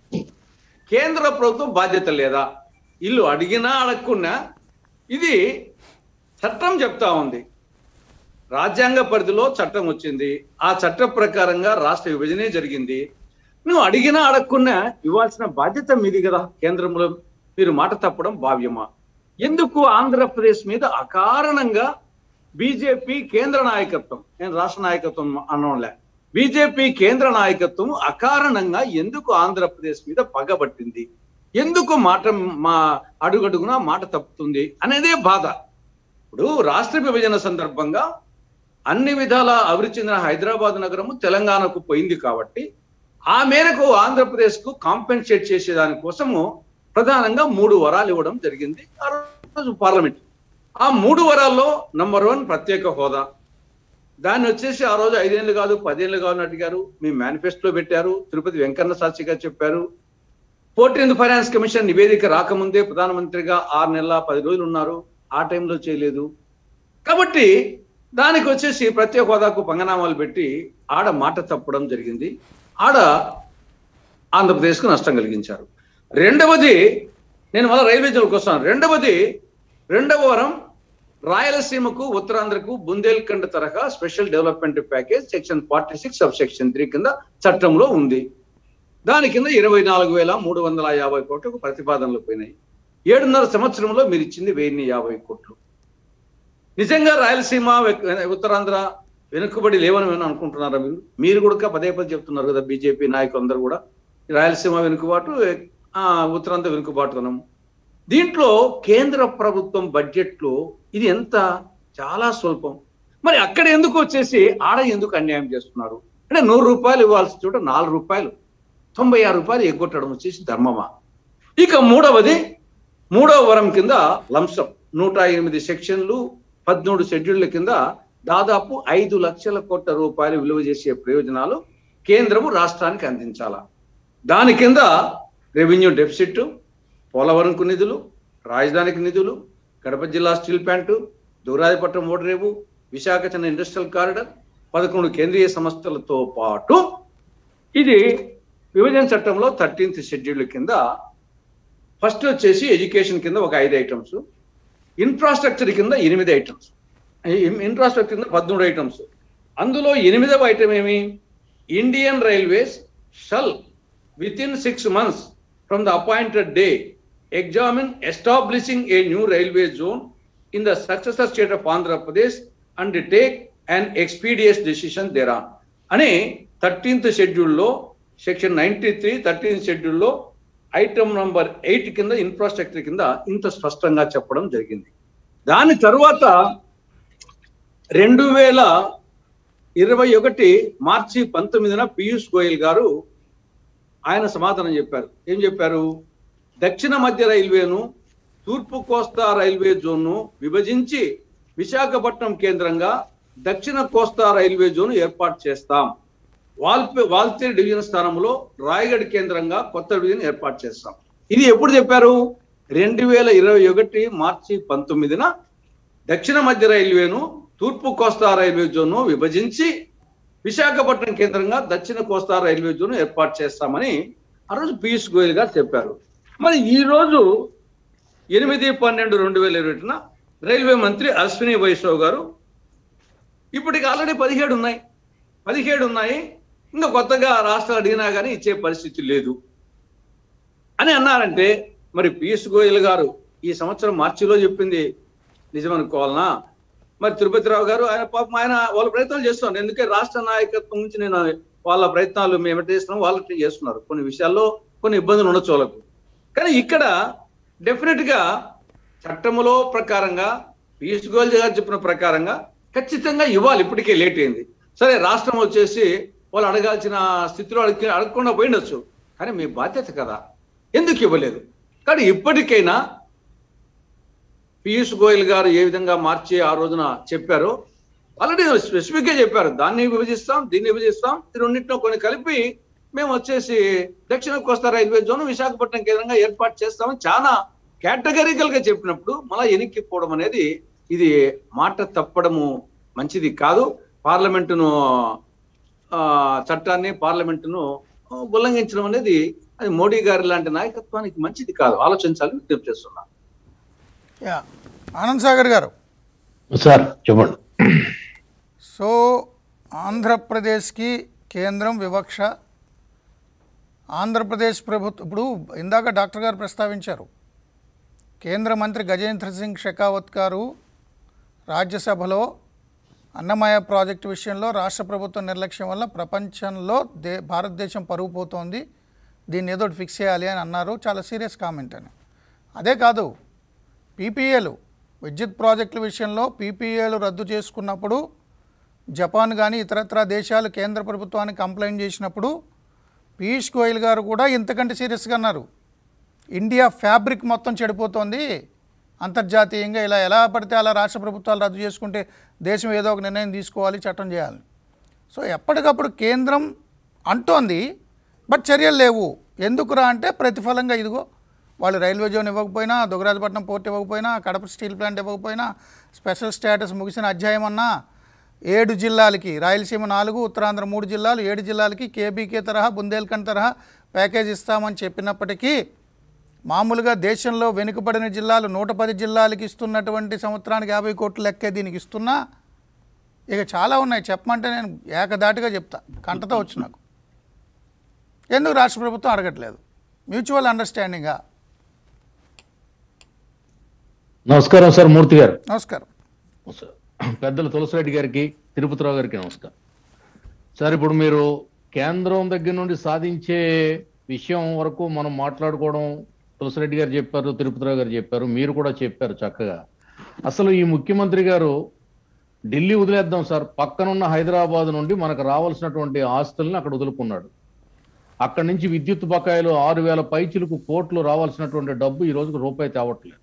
కేంద్ర ప్రభుత్వం బాధ్యత లేదా ఇల్లు అడిగినా అడగకున్నా ఇది చట్టం చెప్తా ఉంది రాజ్యాంగ పరిధిలో చట్టం వచ్చింది ఆ చట్టం ప్రకారంగా రాష్ట్ర విభజనే జరిగింది నువ్వు అడిగినా అడగకున్నా ఇవ్వాల్సిన బాధ్యత మీది కదా కేంద్రంలో మీరు మాట తప్పడం భావ్యమా ఎందుకు ఆంధ్రప్రదేశ్ మీద అకారణంగా బీజేపీ కేంద్ర నాయకత్వం నేను రాష్ట్ర నాయకత్వం అనడంలే బీజేపీ కేంద్ర నాయకత్వం అకారణంగా ఎందుకు ఆంధ్రప్రదేశ్ మీద పగబట్టింది ఎందుకు మాట మా అడుగడుగునా మాట తప్పుతుంది అనేదే బాధ ఇప్పుడు రాష్ట్ర విభజన సందర్భంగా అన్ని విధాల అభివృద్ధి చెందిన హైదరాబాద్ నగరము తెలంగాణకు పోయింది కాబట్టి ఆ మేరకు ఆంధ్రప్రదేశ్ కు కాంపెన్సేట్ చేసే దానికోసము ప్రధానంగా మూడు వరాలు ఇవ్వడం జరిగింది ఆ రోజు పార్లమెంట్ ఆ మూడు వరాల్లో నంబర్ వన్ ప్రత్యేక హోదా దాన్ని వచ్చేసి ఆ రోజు ఐదేళ్ళు కాదు పదేళ్ళు కాదు అని అడిగారు మీ మేనిఫెస్టోలో పెట్టారు తిరుపతి వెంకన్న సాక్షిగా చెప్పారు ఫోర్టీన్త్ ఫైనాన్స్ కమిషన్ నివేదిక రాకముందే ప్రధానమంత్రిగా ఆరు నెలల పది రోజులు ఉన్నారు ఆ టైంలో చేయలేదు కాబట్టి దానికి వచ్చేసి ప్రత్యేక హోదాకు పంగనామాలు పెట్టి ఆడ మాట తప్పడం జరిగింది ఆడ ఆంధ్రప్రదేశ్కు నష్టం కలిగించారు రెండవది నేను మళ్ళీ రైల్వే జోలికి వస్తాను రెండవది రెండవ వరం రాయలసీమకు ఉత్తరాంధ్రకు బుందేల్ఖండ్ తరహా special development package section forty six sub section three కింద చట్టంలో ఉంది దాని కింద ఇరవై నాలుగు వేల మూడు వందల యాభై కోట్లకు ప్రతిపాదనలు పోయినాయి ఏడున్నర సంవత్సరంలో మీరు ఇచ్చింది వెయ్యి యాభై కోట్లు నిజంగా రాయలసీమ వెక్- ఉత్తరాంధ్ర వెనుకబడి లేవని ఏమైనా అనుకుంటున్నారా మీరు మీరు కూడా పదే పదే చెప్తున్నారు కదా బీజేపీ నాయకులందరూ కూడా రాయలసీమ వెనుకబాటు ఆ, ఉత్తరాంధ్ర వెనుకబాటుతనం దీంట్లో కేంద్ర ప్రభుత్వం బడ్జెట్లో ఇది ఎంత చాలా స్వల్పం మరి అక్కడ ఎందుకు వచ్చేసి ఆడ ఎందుకు అన్యాయం చేస్తున్నారు అంటే నూరు రూపాయలు ఇవ్వాల్సిన చోట నాలుగు రూపాయలు తొంభై ఆరు రూపాయలు ఎగ్గొట్టడం వచ్చేసి ధర్మమా ఇక మూడవది మూడవ వరం కింద లంసం నూట ఎనిమిది సెక్షన్లు పద్మూడు షెడ్యూళ్ల కింద దాదాపు ఐదు లక్షల కోట్ల రూపాయలు విలువ చేసే ప్రయోజనాలు కేంద్రము రాష్ట్రానికి అందించాల దాని కింద రెవెన్యూ డెఫిసిట్ పోలవరంకు నిధులు రాజధానికి నిధులు కడప జిల్లా స్టీల్ ప్లాంటు దూరాదిపట్నం ఓడరేవు విశాఖ చెన్న ఇండస్ట్రియల్ కారిడార్ పదకొండు కేంద్రీయ సంస్థలతో పాటు ఇది విభజన చట్టంలో థర్టీన్త్ షెడ్యూల్ కింద ఫస్ట్ వచ్చేసి ఎడ్యుకేషన్ కింద ఒక ఐదు ఐటమ్స్ ఇన్ఫ్రాస్ట్రక్చర్ కింద ఎనిమిది ఐటమ్స్ ఇన్ఫ్రాస్ట్రక్చర్ కింద పదమూడు ఐటమ్స్ అందులో ఎనిమిదవ ఐటమ్ ఏమి Indian railways shall within six months from the appointed day examine establishing a new railway zone in the successor state of Andhra Pradesh and take and expeditious decision thereon అని thirteenth షెడ్యూల్లో section ninety three thirteenth షెడ్యూల్లో item number eight కింద infrastructure కింద ఇంత స్పష్టంగా చెప్పడం జరిగింది దాని తరువాత రెండు వేల ఇరవై ఒకటి మార్చి పంతొమ్మిదిన పీయూష్ గోయల్ గారు ఆయన సమాధానం చెప్పారు ఏం చెప్పారు దక్షిణ మధ్య రైల్వేను తూర్పు కోస్తా రైల్వే జోన్ను విభజించి విశాఖపట్నం కేంద్రంగా దక్షిణ కోస్తా రైల్వే జోన్ ఏర్పాటు చేస్తాం వాల్పే వాల్తేరు డివిజన్ స్థానంలో రాయగఢ్ కేంద్రంగా కొత్త డివిజన్ ఏర్పాటు చేస్తాం ఇది ఎప్పుడు చెప్పారు రెండు వేల ఇరవై ఒకటి మార్చి పంతొమ్మిదిన దక్షిణ మధ్య రైల్వేను తూర్పు కోస్తా రైల్వే జోన్ను విభజించి విశాఖపట్నం కేంద్రంగా దక్షిణ కోస్తా రైల్వే జోన్ ఏర్పాటు చేస్తామని ఆ రోజు పీయూష్ గోయల్ గారు చెప్పారు మరి ఈ రోజు ఎనిమిది పన్నెండు రెండు వేల ఇరవైన రైల్వే మంత్రి అశ్విని వైష్ణవ్ గారు ఇప్పటికి ఆల్రెడీ పదిహేడు ఉన్నాయి పదిహేడు ఉన్నాయి ఇంకా కొత్తగా రాష్ట్రాలు అడిగినా కానీ ఇచ్చే పరిస్థితి లేదు అని అన్నారంటే మరి పీయూష్ గోయల్ గారు ఈ సంవత్సరం మార్చిలో చెప్పింది నిజమనుకోవాలనా మరి తిరుపతిరావు గారు ఆయన పాపం ఆయన వాళ్ళ ప్రయత్నాలు చేస్తున్నారు ఎందుకంటే రాష్ట్ర నాయకత్వం నుంచి నేను వాళ్ళ ప్రయత్నాలు మేము ఎట్లా చేస్తున్నాం వాళ్ళు అట్లా చేస్తున్నారు కొన్ని విషయాల్లో కొన్ని ఇబ్బందులు ఉండొచ్చు వాళ్ళకు కానీ ఇక్కడ డెఫినెట్ గా చట్టములో ప్రకారంగా పీయూష్ గోయల్ గారు చెప్పిన ప్రకారంగా ఖచ్చితంగా ఇవ్వాలి ఇప్పటికే లేట్ అయింది సరే రాష్ట్రం వచ్చేసి వాళ్ళు అడగాల్సిన స్థితిలో అడగ అడగకుండా పోయిండొచ్చు కానీ మీ బాధ్యత కదా ఎందుకు ఇవ్వలేదు కానీ ఇప్పటికైనా పీయూష్ గోయల్ గారు ఏ విధంగా మార్చి ఆ రోజున చెప్పారో ఆల్రెడీ స్పెసిఫిక్ గా చెప్పారు దాన్ని విభజిస్తాం దీన్ని విభజిస్తాం ఈ రెండింటిలో కొన్ని కలిపి మేము వచ్చేసి దక్షిణ కోస్తా రైల్వే జోన్ విశాఖపట్నం కేంద్రంగా ఏర్పాటు చేస్తామని చాలా కేటగరికల్ గా చెప్పినప్పుడు మళ్ళా ఎనిక్కిపోవడం అనేది ఇది మాట తప్పడము మంచిది కాదు పార్లమెంటును ఆ, చట్టాన్ని పార్లమెంటును ఆ, ఉల్లంఘించడం అనేది అది మోడీ గారి లాంటి నాయకత్వానికి మంచిది కాదు ఆలోచించాలని విజ్ఞప్తి చేస్తున్నా యా ఆనంద్ సాగర్ గారు సార్ చెప్పండి సో ఆంధ్రప్రదేశ్కి కేంద్రం వివక్ష ఆంధ్రప్రదేశ్ ప్రభుత్వం ఇప్పుడు ఇందాక డాక్టర్ గారు ప్రస్తావించారు కేంద్ర మంత్రి గజేంద్ర సింగ్ షెకావత్ గారు రాజ్యసభలో అన్నమయ్య ప్రాజెక్టు విషయంలో రాష్ట్ర ప్రభుత్వం నిర్లక్ష్యం వల్ల ప్రపంచంలో దే భారతదేశం పరుగు పోతోంది దీన్ని ఏదో ఒకటి ఫిక్స్ చేయాలి అని అన్నారు చాలా సీరియస్ కామెంట్ అని అదే కాదు పీపీఏలు విద్యుత్ ప్రాజెక్టుల విషయంలో పీపీఏలు రద్దు చేసుకున్నప్పుడు జపాన్ కానీ ఇతరత్ర దేశాలు కేంద్ర ప్రభుత్వానికి కంప్లైంట్ చేసినప్పుడు పీయూష్ గోయల్ గారు కూడా ఇంతకంటే సీరియస్గా అన్నారు ఇండియా ఫ్యాబ్రిక్ మొత్తం చెడిపోతోంది అంతర్జాతీయంగా ఇలా ఎలా పడితే అలా రాష్ట్ర ప్రభుత్వాలు రద్దు చేసుకుంటే దేశం ఏదో ఒక నిర్ణయం తీసుకోవాలి చట్టం చేయాలి సో ఎప్పటికప్పుడు కేంద్రం అంటోంది బట్ చర్యలు లేవు ఎందుకురా అంటే ప్రతిఫలంగా ఇదిగో వాళ్ళు రైల్వే జోన్ ఇవ్వకపోయినా దుగరాజపట్నం పోర్ట్ ఇవ్వకపోయినా కడప స్టీల్ ప్లాంట్ ఇవ్వకపోయినా స్పెషల్ స్టేటస్ ముగిసిన అధ్యాయం అన్నా ఏడు జిల్లాలకి రాయలసీమ నాలుగు ఉత్తరాంధ్ర మూడు జిల్లాలు ఏడు జిల్లాలకి కేబీకే తరహా బుందేల్ఖండ్ తరహా ప్యాకేజ్ ఇస్తామని చెప్పినప్పటికీ మామూలుగా దేశంలో వెనుకబడిన జిల్లాలు నూట పది జిల్లాలకు ఇస్తున్నటువంటి సంవత్సరానికి యాభై కోట్లు లెక్కే దీనికి ఇస్తున్నా ఇక చాలా ఉన్నాయి చెప్పమంటే నేను ఏకదాటిగా చెప్తా కంటతో వచ్చు నాకు ఎందుకు రాష్ట్ర ప్రభుత్వం అడగట్లేదు మ్యూచువల్ అండర్స్టాండింగా నమస్కారం సార్ మూర్తి గారు నమస్కారం సార్, పెద్దలు తులసిరెడ్డి గారికి తిరుపతిరావు గారికి నమస్కారం సార్ ఇప్పుడు మీరు కేంద్రం దగ్గర నుండి సాధించే విషయం వరకు మనం మాట్లాడుకోవడం తులసిరెడ్డి గారు చెప్పారు తిరుపతిరావు గారు చెప్పారు మీరు కూడా చెప్పారు చక్కగా అసలు ఈ ముఖ్యమంత్రి గారు ఢిల్లీ వదిలేద్దాం సార్ పక్కనున్న హైదరాబాద్ నుండి మనకు రావాల్సినటువంటి ఆస్తుల్ని అక్కడ వదులుకున్నాడు అక్కడి నుంచి విద్యుత్ బకాయిలు ఆరు వేల పైచులకు కోట్లు రావాల్సినటువంటి డబ్బు ఈ రోజుకు రూపాయి తేవట్లేదు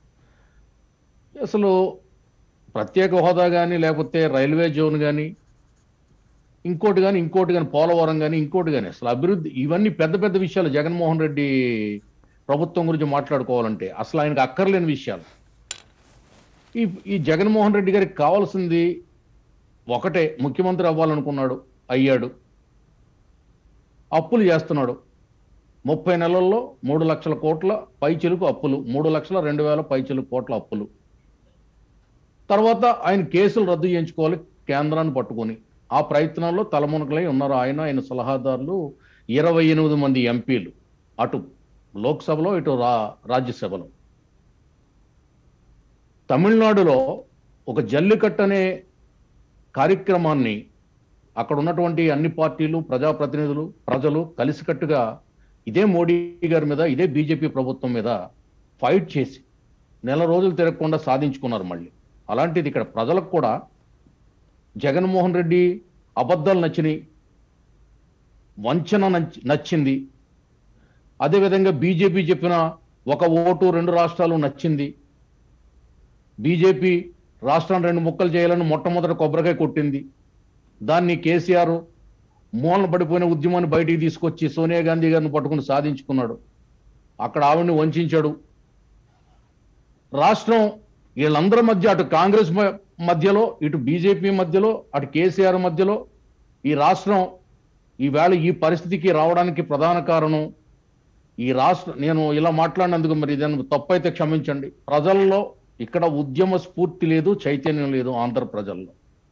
అసలు ప్రత్యేక హోదా కానీ లేకపోతే రైల్వే జోన్ కానీ ఇంకోటి కానీ ఇంకోటి కానీ పోలవరం కానీ ఇంకోటి కానీ అసలు అభివృద్ధి ఇవన్నీ పెద్ద పెద్ద విషయాలు జగన్మోహన్ రెడ్డి ప్రభుత్వం గురించి మాట్లాడుకోవాలంటే అసలు ఆయనకు అక్కర్లేని విషయాలు ఈ ఈ జగన్మోహన్ రెడ్డి గారికి కావాల్సింది ఒకటే ముఖ్యమంత్రి అవ్వాలనుకున్నాడు అయ్యాడు అప్పులు చేస్తున్నాడు ముప్పై నెలల్లో మూడు లక్షల కోట్ల పైచిలుకు అప్పులు మూడు లక్షల రెండు వేల పైచిలుకు కోట్ల అప్పులు తర్వాత ఆయన కేసులు రద్దు చేయించుకోవాలి కేంద్రాన్ని పట్టుకొని ఆ ప్రయత్నంలో తలమునకలై ఉన్నారు ఆయన ఆయన సలహాదారులు ఇరవై ఎనిమిది మంది ఎంపీలు అటు లోక్సభలో ఇటు రా రాజ్యసభలో తమిళనాడులో ఒక జల్లికట్టు అనే కార్యక్రమాన్ని అక్కడ ఉన్నటువంటి అన్ని పార్టీలు ప్రజాప్రతినిధులు ప్రజలు కలిసికట్టుగా ఇదే మోడీ గారి మీద ఇదే బీజేపీ ప్రభుత్వం మీద ఫైట్ చేసి నెల రోజులు తిరగకుండా సాధించుకున్నారు మళ్ళీ అలాంటిది ఇక్కడ ప్రజలకు కూడా జగన్మోహన్ రెడ్డి అబద్ధాలు నచ్చినాయి వంచన నచ్చి- నచ్చింది అదేవిధంగా బీజేపీ చెప్పిన ఒక ఓటు రెండు రాష్ట్రాలు నచ్చింది బీజేపీ రాష్ట్రాన్ని రెండు ముక్కలు చేయాలని మొట్టమొదటి కొబ్బరికాయ కొట్టింది దాన్ని కేసీఆర్ మూలన పడిపోయిన ఉద్యమాన్ని బయటికి తీసుకొచ్చి సోనియా గాంధీ గారిని పట్టుకుని సాధించుకున్నాడు అక్కడ ఆవిడ్ని వంచాడు రాష్ట్రం వీళ్ళందరి మధ్య అటు కాంగ్రెస్ మ- మధ్యలో ఇటు బీజేపీ మధ్యలో అటు కేసీఆర్ మధ్యలో ఈ రాష్ట్రం ఈవేళ ఈ పరిస్థితికి రావడానికి ప్రధాన కారణం ఈ రాష్ట్ర నేను ఇలా మాట్లాడినందుకు మరి ఇదని తప్పైతే క్షమించండి ప్రజల్లో ఇక్కడ ఉద్యమ స్ఫూర్తి లేదు చైతన్యం లేదు ఆంధ్ర ప్రజల్లో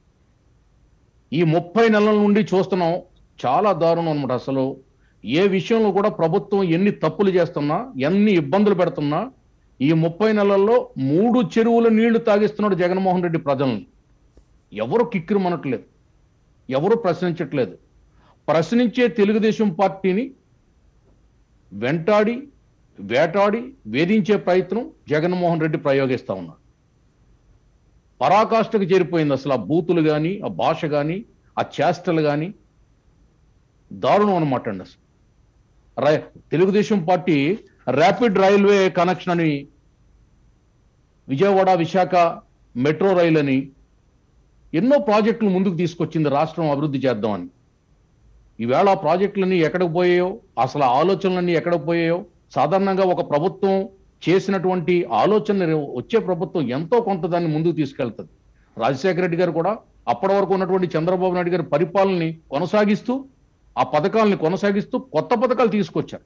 ఈ ముప్పై నెలల నుండి చూస్తున్నాం చాలా దారుణం అనమాట అసలు ఏ విషయంలో కూడా ప్రభుత్వం ఎన్ని తప్పులు చేస్తున్నా ఎన్ని ఇబ్బందులు పెడుతున్నా ఈ ముప్పై నెలల్లో మూడు చెరువుల నీళ్లు తాగిస్తున్నాడు జగన్మోహన్ రెడ్డి ప్రజల్ని ఎవరు కిక్కిరి మనట్లేదు ఎవరు ప్రశ్నించట్లేదు ప్రశ్నించే తెలుగుదేశం పార్టీని వెంటాడి వేటాడి వేధించే ప్రయత్నం జగన్మోహన్ రెడ్డి ప్రయోగిస్తా ఉన్నాడు పరాకాష్ఠకు చేరిపోయింది అసలు ఆ బూతులు కానీ ఆ భాష కానీ ఆ చేష్టలు కానీ దారుణం అనమాట అండి అసలు రై- Telugu Desam party rapid railway connection అని విజయవాడ విశాఖ మెట్రో రైల్ అని ఎన్నో ప్రాజెక్టులు ముందుకు తీసుకొచ్చింది రాష్ట్రం అభివృద్ధి చేద్దామని ఈవేళ ఆ ప్రాజెక్టులన్నీ ఎక్కడికి పోయాయో అసలు ఆ ఆలోచనలన్నీ ఎక్కడికి పోయాయో సాధారణంగా ఒక ప్రభుత్వం చేసినటువంటి ఆలోచన వచ్చే ప్రభుత్వం ఎంతో కొంత దాన్ని ముందుకు తీసుకెళ్తుంది రాజశేఖర రెడ్డి గారు కూడా అప్పటి వరకు ఉన్నటువంటి చంద్రబాబు నాయుడు గారి పరిపాలనని కొనసాగిస్తూ ఆ పథకాలని కొనసాగిస్తూ కొత్త పథకాలు తీసుకొచ్చారు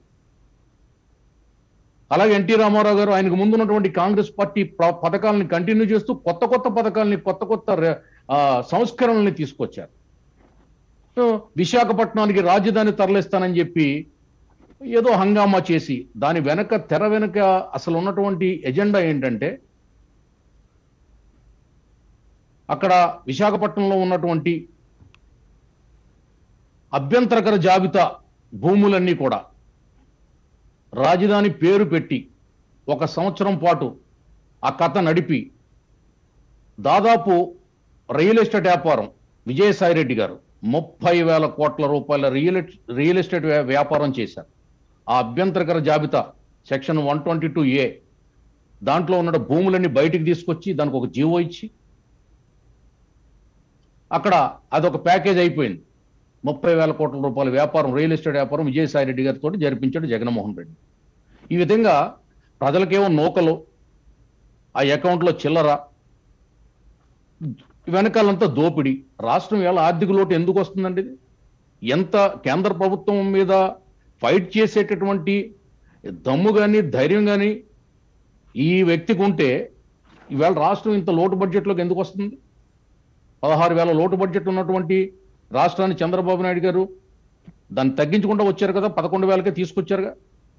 అలాగే ఎన్టీ రామారావు గారు ఆయనకు ముందు ఉన్నటువంటి కాంగ్రెస్ పార్టీ ప్ర- పథకాలని కంటిన్యూ చేస్తూ కొత్త కొత్త పథకాలని కొత్త కొత్త రె- ఆ, సంస్కరణల్ని తీసుకొచ్చారు సో, విశాఖపట్నానికి రాజధాని తరలిస్తానని చెప్పి ఏదో హంగామా చేసి దాని వెనక తెర వెనక అసలు ఉన్నటువంటి ఎజెండా ఏంటంటే అక్కడ విశాఖపట్నంలో ఉన్నటువంటి అభ్యంతరకర జాబితా భూములన్నీ కూడా రాజధాని పేరు పెట్టి ఒక సంవత్సరం పాటు ఆ కథ నడిపి దాదాపు రియల్ ఎస్టేట్ వ్యాపారం విజయసాయి రెడ్డి గారు ముప్పై వేల కోట్ల రూపాయల రియల్ రియల్ ఎస్టేట్ వ్యా- వ్యాపారం చేశారు ఆ అభ్యంతరకర జాబితా section one twenty two A దాంట్లో ఉన్న భూములన్నీ బయటికి తీసుకొచ్చి దానికి ఒక జీవో ఇచ్చి అక్కడ అదొక ప్యాకేజ్ అయిపోయింది ముప్పై వేల కోట్ల రూపాయల వ్యాపారం రియల్ ఎస్టేట్ వ్యాపారం విజయసాయి రెడ్డి గారితో జరిపించాడు జగన్మోహన్ రెడ్డి ఈ విధంగా ప్రజలకేమో నూకలు ఆ అకౌంట్లో చిల్లర వెనకాలంతా దోపిడీ రాష్ట్రం ఎలా ఆర్థిక లోటు ఎందుకు వస్తుందండి ఇది ఎంత కేంద్ర ప్రభుత్వం మీద ఫైట్ చేసేటటువంటి దమ్ము కానీ ధైర్యం కానీ ఈ వ్యక్తికి ఉంటే ఈవేళ రాష్ట్రం ఇంత లోటు బడ్జెట్లోకి ఎందుకు వస్తుంది పదహారు వేల లోటు బడ్జెట్ ఉన్నటువంటి రాష్ట్రాన్ని చంద్రబాబు నాయుడు గారు దాన్ని తగ్గించుకుంటూ వచ్చారు కదా పదకొండు వేలకే తీసుకొచ్చారుగా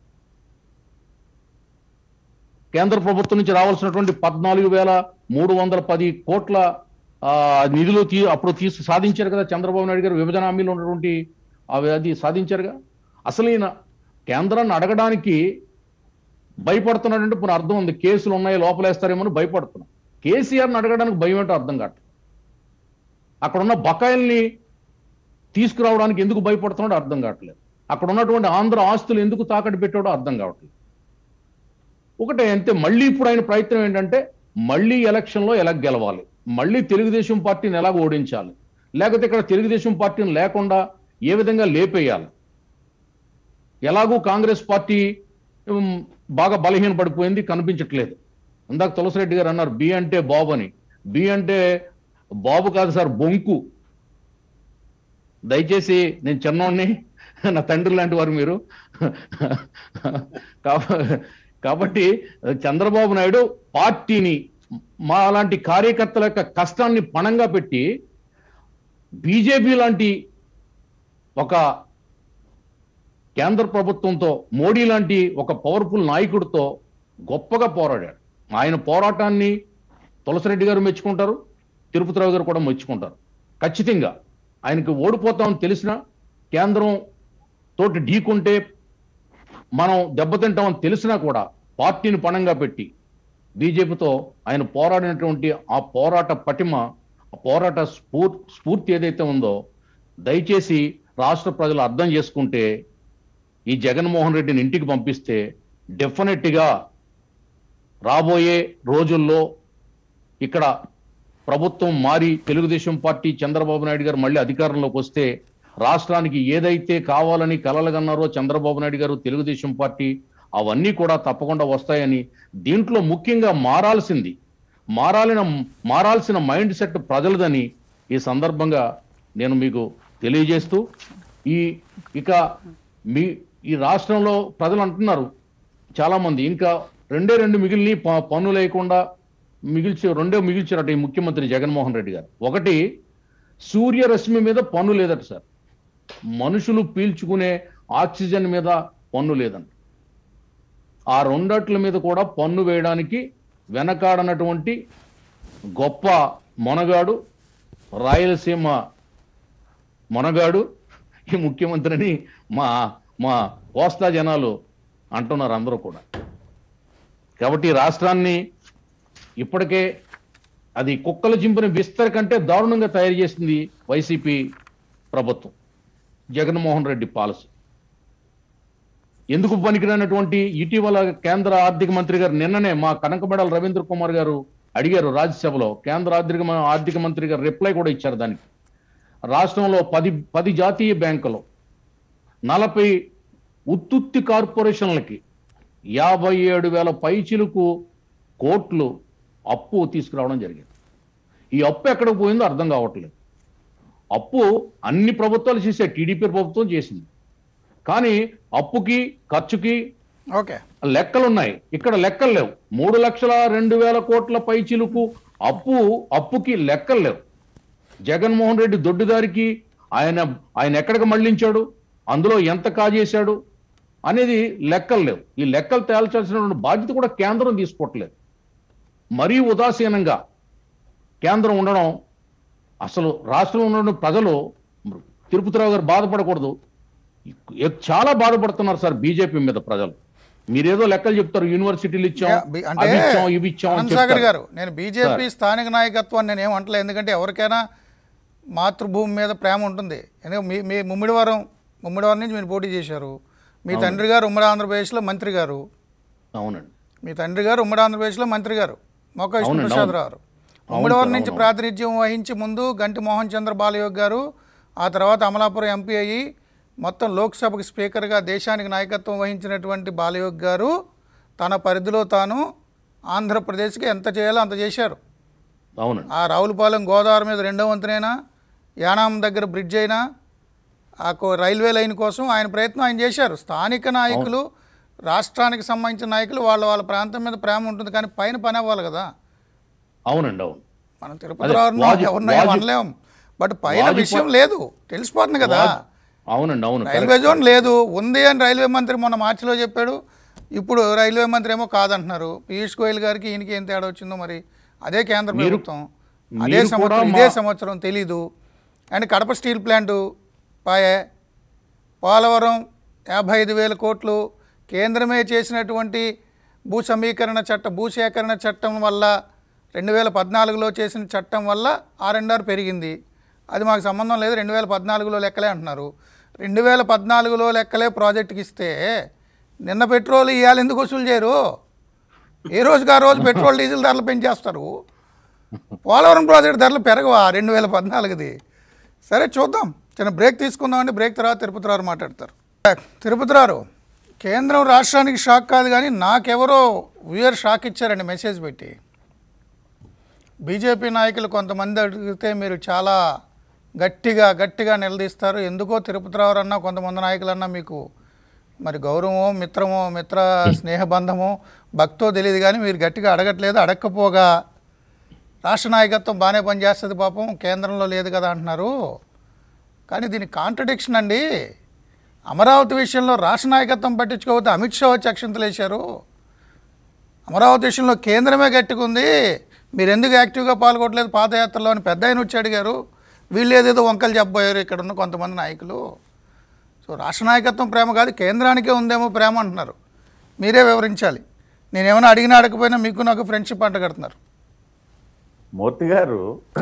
కేంద్ర ప్రభుత్వం నుంచి రావాల్సినటువంటి పద్నాలుగు వేల మూడు వందల పది కోట్ల ఆ, నిధులు తీ అప్పుడు తీసి సాధించారు కదా చంద్రబాబు నాయుడు గారు విభజన హామీలో ఉన్నటువంటి అవి అది సాధించారుగా అసలు ఈయన కేంద్రాన్ని అడగడానికి భయపడుతున్నాడంటే ఇప్పుడు అర్థం ఉంది కేసులు ఉన్నాయి లోపలేస్తారేమో అని భయపడుతున్నాం కేసీఆర్ని అడగడానికి భయం ఏంటో అర్థం కావట్లేదు అక్కడ ఉన్న బకాయిల్ని తీసుకురావడానికి ఎందుకు భయపడుతున్నాడో అర్థం కావట్లేదు అక్కడ ఉన్నటువంటి ఆంధ్ర ఆస్తులు ఎందుకు తాకట్టు పెట్టాడో అర్థం కావట్లేదు ఒకటే అంతే మళ్ళీ ఇప్పుడు ఆయన ప్రయత్నం ఏంటంటే మళ్ళీ ఎలక్షన్లో ఎలా గెలవాలి మళ్ళీ తెలుగుదేశం పార్టీని ఎలాగ ఓడించాలి లేకపోతే ఇక్కడ తెలుగుదేశం పార్టీని లేకుండా ఏ విధంగా లేపేయాలి ఎలాగూ కాంగ్రెస్ పార్టీ ఉమ్, బాగా బలహీన పడిపోయింది కనిపించట్లేదు ఇందాక తులసిరెడ్డి గారు అన్నారు బి అంటే బాబు అని బి అంటే బాబు కాదు సార్ బొంకు దయచేసి నేను చిన్నోడిని నా తండ్రి లాంటి వారు మీరు కాబ- కాబట్టి చంద్రబాబు నాయుడు పార్టీని మా లాంటి కార్యకర్తల యొక్క కష్టాన్ని పణంగా పెట్టి బీజేపీ లాంటి ఒక కేంద్ర ప్రభుత్వంతో మోడీ లాంటి ఒక పవర్ఫుల్ నాయకుడితో గొప్పగా పోరాడాడు ఆయన పోరాటాన్ని తులసిరెడ్డి గారు మెచ్చుకుంటారు తిరుపతిరావు గారు కూడా మెచ్చుకుంటారు ఖచ్చితంగా ఆయనకి ఓడిపోతామని తెలిసిన కేంద్రం తోటి ఢీకుంటే మనం దెబ్బతింటామని తెలిసినా కూడా పార్టీని పణంగా పెట్టి బీజేపీతో ఆయన పోరాడినటువంటి ఆ పోరాట పటిమ ఆ పోరాట స్ఫూర్ స్ఫూర్తి ఏదైతే ఉందో దయచేసి రాష్ట్ర ప్రజలు అర్థం చేసుకుంటే ఈ జగన్మోహన్ రెడ్డిని ఇంటికి పంపిస్తే డెఫినెట్గా రాబోయే రోజుల్లో ఇక్కడ ప్రభుత్వం మారి తెలుగుదేశం పార్టీ చంద్రబాబు నాయుడు గారు మళ్ళీ అధికారంలోకి వస్తే రాష్ట్రానికి ఏదైతే కావాలని కలలుగన్నారో చంద్రబాబు నాయుడు గారు తెలుగుదేశం పార్టీ అవన్నీ కూడా తప్పకుండా వస్తాయని దీంట్లో ముఖ్యంగా మారాల్సింది మారాలిన మారాల్సిన మైండ్ సెట్ ప్రజలదని ఈ సందర్భంగా నేను మీకు తెలియజేస్తూ ఈ ఇక మీ ఈ రాష్ట్రంలో ప్రజలు అంటున్నారు చాలా మంది ఇంకా రెండే రెండు మిగిలిని ప- పన్ను లేకుండా మిగిల్చి రెండే మిగిల్చారట ఈ ముఖ్యమంత్రి జగన్మోహన్ రెడ్డి గారు ఒకటి సూర్యరశ్మి మీద పన్ను లేదట సార్ మనుషులు పీల్చుకునే ఆక్సిజన్ మీద పన్ను లేదంట ఆ రెండట్ల మీద కూడా పన్ను వేయడానికి వెనకాడనటువంటి గొప్ప మొనగాడు రాయలసీమ మొనగాడు ఈ ముఖ్యమంత్రిని మా మా కోస్తా జనాలు అంటున్నారు అందరూ కూడా కాబట్టి ఈ రాష్ట్రాన్ని ఇప్పటికే అది కుక్కల చింపిన విస్తర కంటే దారుణంగా తయారు చేసింది వైసీపీ ప్రభుత్వం జగన్మోహన్ రెడ్డి పాలసీ ఎందుకు పనికిరానటువంటి ఇటీవల కేంద్ర ఆర్థిక మంత్రి గారు నిన్ననే మా కనకబెడల రవీంద్ర కుమార్ గారు అడిగారు రాజ్యసభలో కేంద్ర ఆర్థిక మ- ఆర్థిక మంత్రి గారు రిప్లై కూడా ఇచ్చారు దానికి రాష్ట్రంలో పది పది జాతీయ బ్యాంకులు నలభై ఉత్తుత్తి కార్పొరేషన్లకి యాభై ఏడు వేల పైచిలకు కోట్లు అప్పు తీసుకురావడం జరిగింది ఈ అప్పు ఎక్కడికి పోయిందో అర్థం కావట్లేదు అప్పు అన్ని ప్రభుత్వాలు చేశాయి టీడీపీ ప్రభుత్వం చేసింది కానీ అప్పుకి ఖర్చుకి ఓకే లెక్కలు ఉన్నాయి ఇక్కడ లెక్కలు లేవు మూడు లక్షల రెండు వేల కోట్ల పైచిలుకు అప్పు అప్పుకి లెక్కలు లేవు జగన్మోహన్ రెడ్డి దొడ్డిదారికి ఆయన ఆయన ఎక్కడికి మళ్ళించాడు అందులో ఎంత కాజేశాడు అనేది లెక్కలు లేవు ఈ లెక్కలు తేల్చాల్సినటువంటి బాధ్యత కూడా కేంద్రం తీసుకోవట్లేదు మరీ ఉదాసీనంగా కేంద్రం ఉండడం అసలు రాష్ట్రంలో ఉన్న ప్రజలు తిరుపతిరావు గారు బాధపడకూడదు ఎ- చాలా బాధపడుతున్నారు సార్ బీజేపీ మీద ప్రజలు మీరేదో లెక్కలు చెప్తారు యూనివర్సిటీలు ఇచ్చాం యా, బి- అంటే అవి ఇచ్చాం ఇవి ఇచ్చాం అని అనంతసాగర్ చెప్తారు. గారు నేను బీజేపీ స్థానిక నాయకత్వాన్ని నేను ఏమంటలేదు ఎందుకంటే ఎవరికైనా మాతృభూమి మీద ప్రేమ ఉంటుంది ఎందుకంటే మీ మీ ముమ్మిడివారం ముమ్మిడివారం నుంచి మీరు పోటీ చేశారు మీ తండ్రి గారు ఉమ్మడి ఆంధ్రప్రదేశ్లో మంత్రి గారు అవునండి మీ తండ్రి గారు ఉమ్మడి ఆంధ్రప్రదేశ్లో మంత్రి గారు మొక్క విష్ణు అవునండి, ప్రసాద్ అవును. రావు ఉమ్మడివారం సార్, నుంచి అవును. ప్రాతినిధ్యం వహించి ముందు గంటి మోహన్ చంద్ర బాలయోగ్ గారు ఆ తర్వాత అమలాపురం ఎంపీ అయ్యి మొత్తం లోక్సభకి స్పీకర్గా దేశానికి నాయకత్వం వహించినటువంటి బాలయోగ్ గారు తన పరిధిలో తాను ఆంధ్రప్రదేశ్కి ఎంత చేయాలో అంత చేశారు అవునండి ఆ రావులపాలెం గోదావరి మీద రెండో వంతునైనా యానాం దగ్గర బ్రిడ్జ్ అయినా ఆ కో- రైల్వే లైన్ కోసం ఆయన ప్రయత్నం ఆయన చేశారు స్థానిక నాయకులు రాష్ట్రానికి సంబంధించిన నాయకులు వాళ్ళ వాళ్ళ ప్రాంతం మీద ప్రేమ ఉంటుంది కానీ పైన పని అవ్వాలి కదా అవునండి అవును మనం తిరుపతి రావు వాజి- ఎవరినో వాజి- అనలేం బట్ పైన వాజి- విషయం లేదు తెలిసిపోతుంది కదా అవునండి అవును రైల్వే జోన్ లేదు ఉంది అని రైల్వే మంత్రి మొన్న మార్చిలో చెప్పాడు ఇప్పుడు రైల్వే మంత్రి ఏమో కాదంటున్నారు పీయూష్ గోయల్ గారికి ఈయనకి ఏం తేడా వచ్చిందో మరి అదే కేంద్ర మీరు- ప్రభుత్వం అదే మీరు కూడా సంవత్సరం మా- ఇదే సంవత్సరం తెలీదు అండ్ కడప స్టీల్ ప్లాంటు పాయే పోలవరం యాభై ఐదు వేల కోట్లు కేంద్రమే చేసినటువంటి భూ సమీకరణ చట్టం భూసేకరణ చట్టం వల్ల రెండు వేల పద్నాలుగులో చేసిన చట్టం వల్ల ఆర్ఎండ్ఆర్ పెరిగింది అది మాకు సంబంధం లేదు రెండు వేల పద్నాలుగులో లెక్కలే అంటున్నారు రెండు వేల పద్నాలుగులో లెక్కలే ప్రాజెక్టుకి ఇస్తే నిన్న పెట్రోల్ ఇవాళ ఎందుకు వసూలు చేయరు ఏ రోజుకి ఆ రోజు పెట్రోల్ డీజిల్ ధరలు పెంచేస్తారు పోలవరం ప్రాజెక్ట్ ధరలు పెరగవా రెండు వేల పద్నాలుగుది సరే చూద్దాం చిన్న బ్రేక్ తీసుకుందామండి బ్రేక్ తర్వాత తిరుపతి రావు మాట్లాడతారు తిరుపతి రావు కేంద్రం రాష్ట్రానికి షాక్ కాదు కానీ నాకెవరో వ్యూయర్ షాక్ ఇచ్చారండి మెసేజ్ పెట్టి బీజేపీ నాయకులు కొంతమంది అడిగితే మీరు చాలా గట్టిగా గట్టిగా నిలదీస్తారు ఎందుకో తిరుపతి రావు అన్నా కొంతమంది నాయకులన్నా మీకు మరి గౌరవమో మిత్రమో మిత్ర స్నేహబంధమో భక్తో తెలియదు కానీ మీరు గట్టిగా అడగట్లేదు అడగకపోగా రాష్ట్ర నాయకత్వం బాగానే పనిచేస్తుంది పాపం కేంద్రంలో లేదు కదా అంటున్నారు కానీ దీని కాంట్రడిక్షన్ అండి అమరావతి విషయంలో రాష్ట్ర నాయకత్వం పట్టించుకోకపోతే అమిత్ షా వచ్చి అక్షంతలు వేశారు అమరావతి విషయంలో కేంద్రమే గట్టిగుంది మీరు ఎందుకు యాక్టివ్గా పాల్గొనలేదు పాదయాత్రలో అని పెద్ద ఆయన వచ్చి అడిగారు వీళ్ళు ఏదేదో వంకలు చెప్పబోయారు ఇక్కడ ఉన్న కొంతమంది నాయకులు సో రాష్ట్ర నాయకత్వం ప్రేమ కాదు కేంద్రానికే ఉందేమో ప్రేమ అంటున్నారు మీరే వివరించాలి నేనేమైనా అడిగినా అడగకపోయినా మీకు నాకు ఫ్రెండ్షిప్ అంట కడుతున్నారు మూర్తి గారు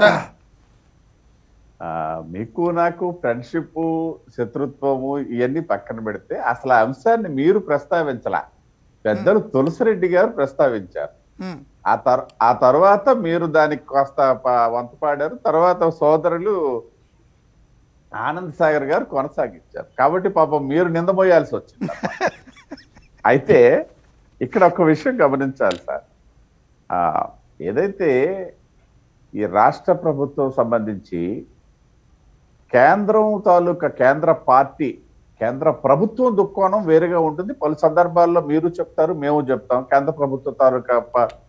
ఆ, మీకు నాకు ఫ్రెండ్షిప్ శత్రుత్వము ఇవన్నీ పక్కన పెడితే అసలు ఆ అంశాన్ని మీరు ప్రస్తావించలా పెద్దలు తులసిరెడ్డి గారు ప్రస్తావించారు ఉమ్, ఆ తర్ ఆ తర్వాత మీరు దానికి కాస్త ప- వంత పాడారు తర్వాత సోదరులు ఆనంద్ సాగర్ గారు కొనసాగించారు కాబట్టి పాపం మీరు నిందమోయాల్సి వచ్చింది అయితే ఇక్కడ ఒక విషయం గమనించాలి సార్ ఆ, ఏదైతే ఈ రాష్ట్ర ప్రభుత్వం సంబంధించి కేంద్రం తాలూకా కేంద్ర పార్టీ కేంద్ర ప్రభుత్వం దుక్కోణం వేరుగా ఉంటుంది పలు సందర్భాల్లో మీరు చెప్తారు మేము చెప్తాం కేంద్ర ప్రభుత్వం తాలూకా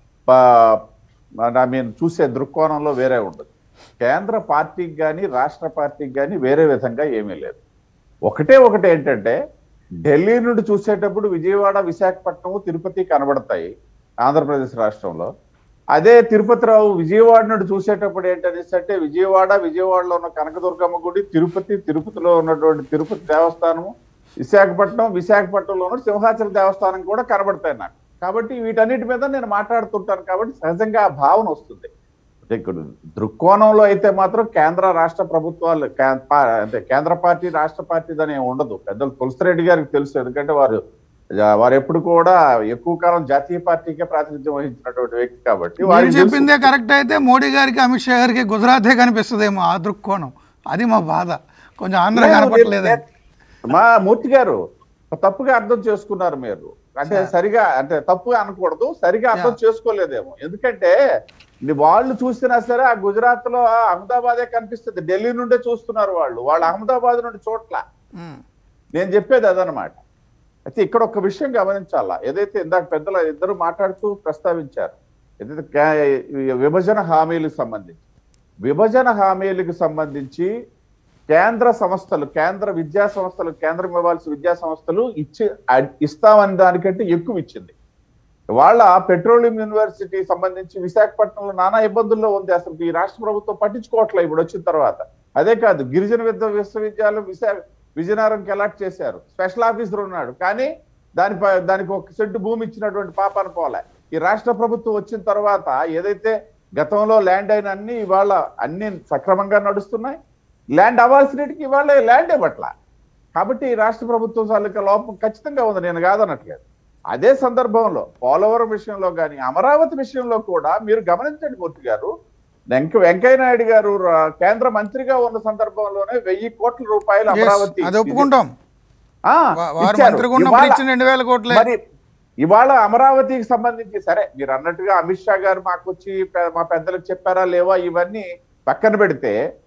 ఐ మీన్ చూసే దృక్కోణంలో వేరే ఉండదు కేంద్ర పార్టీకి కానీ రాష్ట్ర పార్టీకి కానీ వేరే విధంగా ఏమీ లేదు ఒకటే ఒకటి ఏంటంటే ఢిల్లీ నుండి చూసేటప్పుడు విజయవాడ విశాఖపట్నం తిరుపతి కనబడతాయి ఆంధ్రప్రదేశ్ రాష్ట్రంలో అదే తిరుపతిరావు విజయవాడ నుండి చూసేటప్పుడు ఏంటనేసి అంటే విజయవాడ విజయవాడలో ఉన్న కనకదుర్గమ్మ గుడి తిరుపతి తిరుపతిలో ఉన్నటువంటి తిరుపతి దేవస్థానము విశాఖపట్నం విశాఖపట్నంలో ఉన్న సింహాచల దేవస్థానం కూడా కనబడతాయి నాకు కాబట్టి వీటన్నిటి మీద నేను మాట్లాడుతుంటాను కాబట్టి సహజంగా ఆ భావన వస్తుంది అంటే ఇక్కడ దృక్కోణంలో అయితే మాత్రం కేంద్ర రాష్ట్ర ప్రభుత్వాలు కే- పా- అంటే కేంద్ర పార్టీ రాష్ట్ర పార్టీ అని ఉండదు పెద్దలు తులసిరెడ్డి గారికి తెలుసు ఎందుకంటే వారు వారు ఎప్పుడు కూడా ఎక్కువ కాలం జాతీయ పార్టీకే ప్రాతినిధ్యం వహించినటువంటి వ్యక్తి కాబట్టి మీరు వారికి తెలుసు. చెప్పిందే కరెక్ట్ అయితే మోడీ గారికి అమిత్ షా గారికి గుజరాతే కనిపిస్తుందేమో ఆ దృక్కోణం అది మా బాధ కొంచెం ఆంధ్ర లేదు, కనపట్లేదు లేదు. మా మూర్తి గారు తప్పుగా అర్థం చేసుకున్నారు మీరు అంటే సరిగా అంటే తప్పుగా అనకూడదు సరిగా అర్థం చేసుకోలేదేమో ఎందుకంటే ఇది వాళ్ళు చూసినా సరే ఆ గుజరాత్ లో అహ్మదాబాదే కనిపిస్తుంది ఢిల్లీ నుండే చూస్తున్నారు వాళ్ళు వాళ్ళు అహ్మదాబాద్ నుండి చోట్ల ఉమ్, నేను చెప్పేది అదనమాట అయితే ఇక్కడ ఒక విషయం గమనించాలా ఏదైతే ఇందాక పెద్దలు ఇద్దరు మాట్లాడుతూ ప్రస్తావించారు ఏదైతే కే- విభజన హామీలకు సంబంధించి విభజన హామీలకు సంబంధించి కేంద్ర సంస్థలు కేంద్ర విద్యా సంస్థలు కేంద్రం ఇవ్వాల్సిన విద్యా సంస్థలు ఇచ్చి అడ్- ఇస్తామని దానికంటే ఎక్కువ ఇచ్చింది వాళ్ళ పెట్రోలియం యూనివర్సిటీ సంబంధించి విశాఖపట్నంలో నానా ఇబ్బందుల్లో ఉంది అసలు ఈ రాష్ట్ర ప్రభుత్వం పట్టించుకోవట్లే ఇప్పుడు వచ్చిన తర్వాత అదే కాదు గిరిజన విద్య విశ్వవిద్యాలయం విశాఖ విజయనగరంకి అలాట్ చేశారు స్పెషల్ ఆఫీసర్ ఉన్నాడు కానీ దానిపై దానికి ఒక సెంటు భూమి ఇచ్చినటువంటి పాపాన పోలే ఈ రాష్ట్ర ప్రభుత్వం వచ్చిన తర్వాత ఏదైతే గతంలో ల్యాండ్ అయిన అన్ని ఇవాళ అన్ని సక్రమంగా నడుస్తున్నాయి ల్యాండ్ అవ్వాల్సినటికి ఇవాళ ల్యాండ్ ఇవ్వట్ల కాబట్టి ఈ రాష్ట్ర ప్రభుత్వం తాలూకా లోపం ఖచ్చితంగా ఉంది నేను కాదనట్లేదు అదే సందర్భంలో పోలవరం విషయంలో కానీ అమరావతి విషయంలో కూడా మీరు గమనించండి మూర్తి గారు వెంక వెంకయ్య నాయుడు గారు రా- కేంద్ర మంత్రిగా ఉన్న సందర్భంలోనే వెయ్యి కోట్ల రూపాయలు yes, అమరావతి అది ఒప్పుకుంటాం ఆ, వా- వారు ఇచ్చారు. మంత్రిగా ఉన్నప్పుడు ఇవాళ- ఇచ్చిన రెండు వేల కోట్లే మరి ఇవాళ అమరావతికి సంబంధించి సరే మీరు అన్నట్టుగా అమిత్ షా గారు మాకు వచ్చి పె- మా పెద్దలకు చెప్పారా లేవా ఇవన్నీ పక్కన పెడితే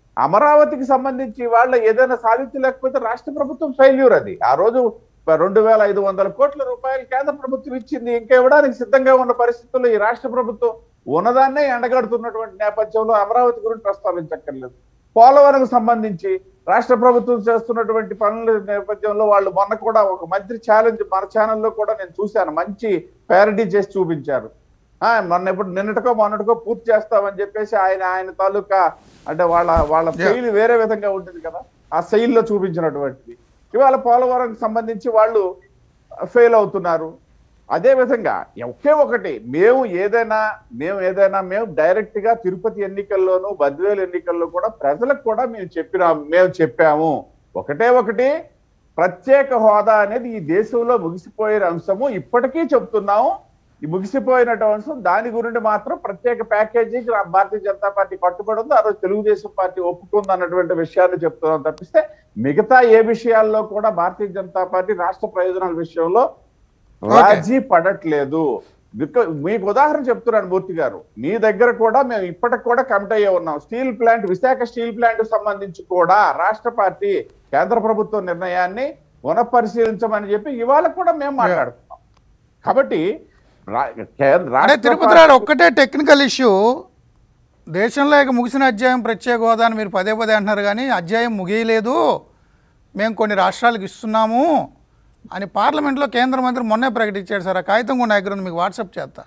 అమరావతికి సంబంధించి వాళ్ళ ఏదైనా సాధించలేకపోతే రాష్ట్ర ప్రభుత్వం ఫెయిల్యూర్ అది ఆ రోజు రెండు వేల ఐదు వందల కోట్ల రూపాయలు కేంద్ర ప్రభుత్వం ఇచ్చింది ఇంకా ఇవ్వడానికి సిద్ధంగా ఉన్న పరిస్థితుల్లో ఈ రాష్ట్ర ప్రభుత్వం ఉన్నదాన్నే ఎండగడుతున్నటువంటి నేపథ్యంలో అమరావతి గురించి ప్రస్తావించక్కర్లేదు పోలవరం సంబంధించి రాష్ట్ర ప్రభుత్వం చేస్తున్నటువంటి పనుల నేపథ్యంలో వాళ్ళు మొన్న కూడా ఒక మంత్రి ఛాలెంజ్ మన ఛానల్లో కూడా నేను చూశాను మంచి ప్యారడీ చేసి చూపించారు ఆ, మొన్న ఇప్పుడు నిన్నటికో మొన్నటికో పూర్తి చేస్తామని చెప్పేసి ఆయన ఆయన తాలూకా అంటే వాళ్ళ వాళ్ళ శైలి వేరే విధంగా ఉంటుంది కదా ఆ శైలిలో చూపించినటువంటిది ఇవాళ పోలవరం సంబంధించి వాళ్ళు ఫెయిల్ అవుతున్నారు అదే విధంగా ఒకే ఒకటి మేము ఏదైనా మేము ఏదైనా మేము డైరెక్ట్ గా తిరుపతి ఎన్నికల్లోనూ బద్వేలు ఎన్నికల్లో కూడా ప్రజలకు కూడా మేము చెప్పినాం మేము చెప్పాము ఒకటే ఒకటి ప్రత్యేక హోదా అనేది ఈ దేశంలో ముగిసిపోయిన అంశము ఇప్పటికీ చెప్తున్నాము ఈ ముగిసిపోయినటువంటి అంశం దాని గురించి మాత్రం ప్రత్యేక ప్యాకేజీకి రా- భారతీయ జనతా పార్టీ కట్టుబడి ఉంది ఆ రోజు తెలుగుదేశం పార్టీ ఒప్పుకుంది అన్నటువంటి విషయాన్ని చెప్తున్నాం తప్పిస్తే మిగతా ఏ విషయాల్లో కూడా భారతీయ జనతా పార్టీ రాష్ట్ర ప్రయోజనాల విషయంలో రాజీ పడట్లేదు బిక- మీకు ఉదాహరణ చెప్తున్నాను మూర్తి గారు మీ దగ్గర కూడా మేము ఇప్పటికి కూడా కమిట్ అయ్యే ఉన్నాం steel plant Visakha steel plant సంబంధించి కూడా రాష్ట్ర పార్టీ కేంద్ర ప్రభుత్వ నిర్ణయాన్ని పునఃపరిశీలించమని చెప్పి ఇవాళ కూడా మేము మాట్లాడుతున్నాం కాబట్టి రా- కేంద్ర- అంటే రాష్ట్ర తిరుపతి రాడు ఒక్కటే టెక్నికల్ ఇష్యూ దేశంలో ఇక ముగిసిన అధ్యాయం ప్రత్యేక హోదా అని మీరు పదే పదే అంటున్నారు కానీ అధ్యాయం ముగియలేదు మేము కొన్ని రాష్ట్రాలకు ఇస్తున్నాము అని పార్లమెంట్లో కేంద్ర మంత్రి మొన్నే ప్రకటించాడు సార్ ఆ కాగితం కూడా నా దగ్గర ఉంది మీకు వాట్సాప్ చేస్తా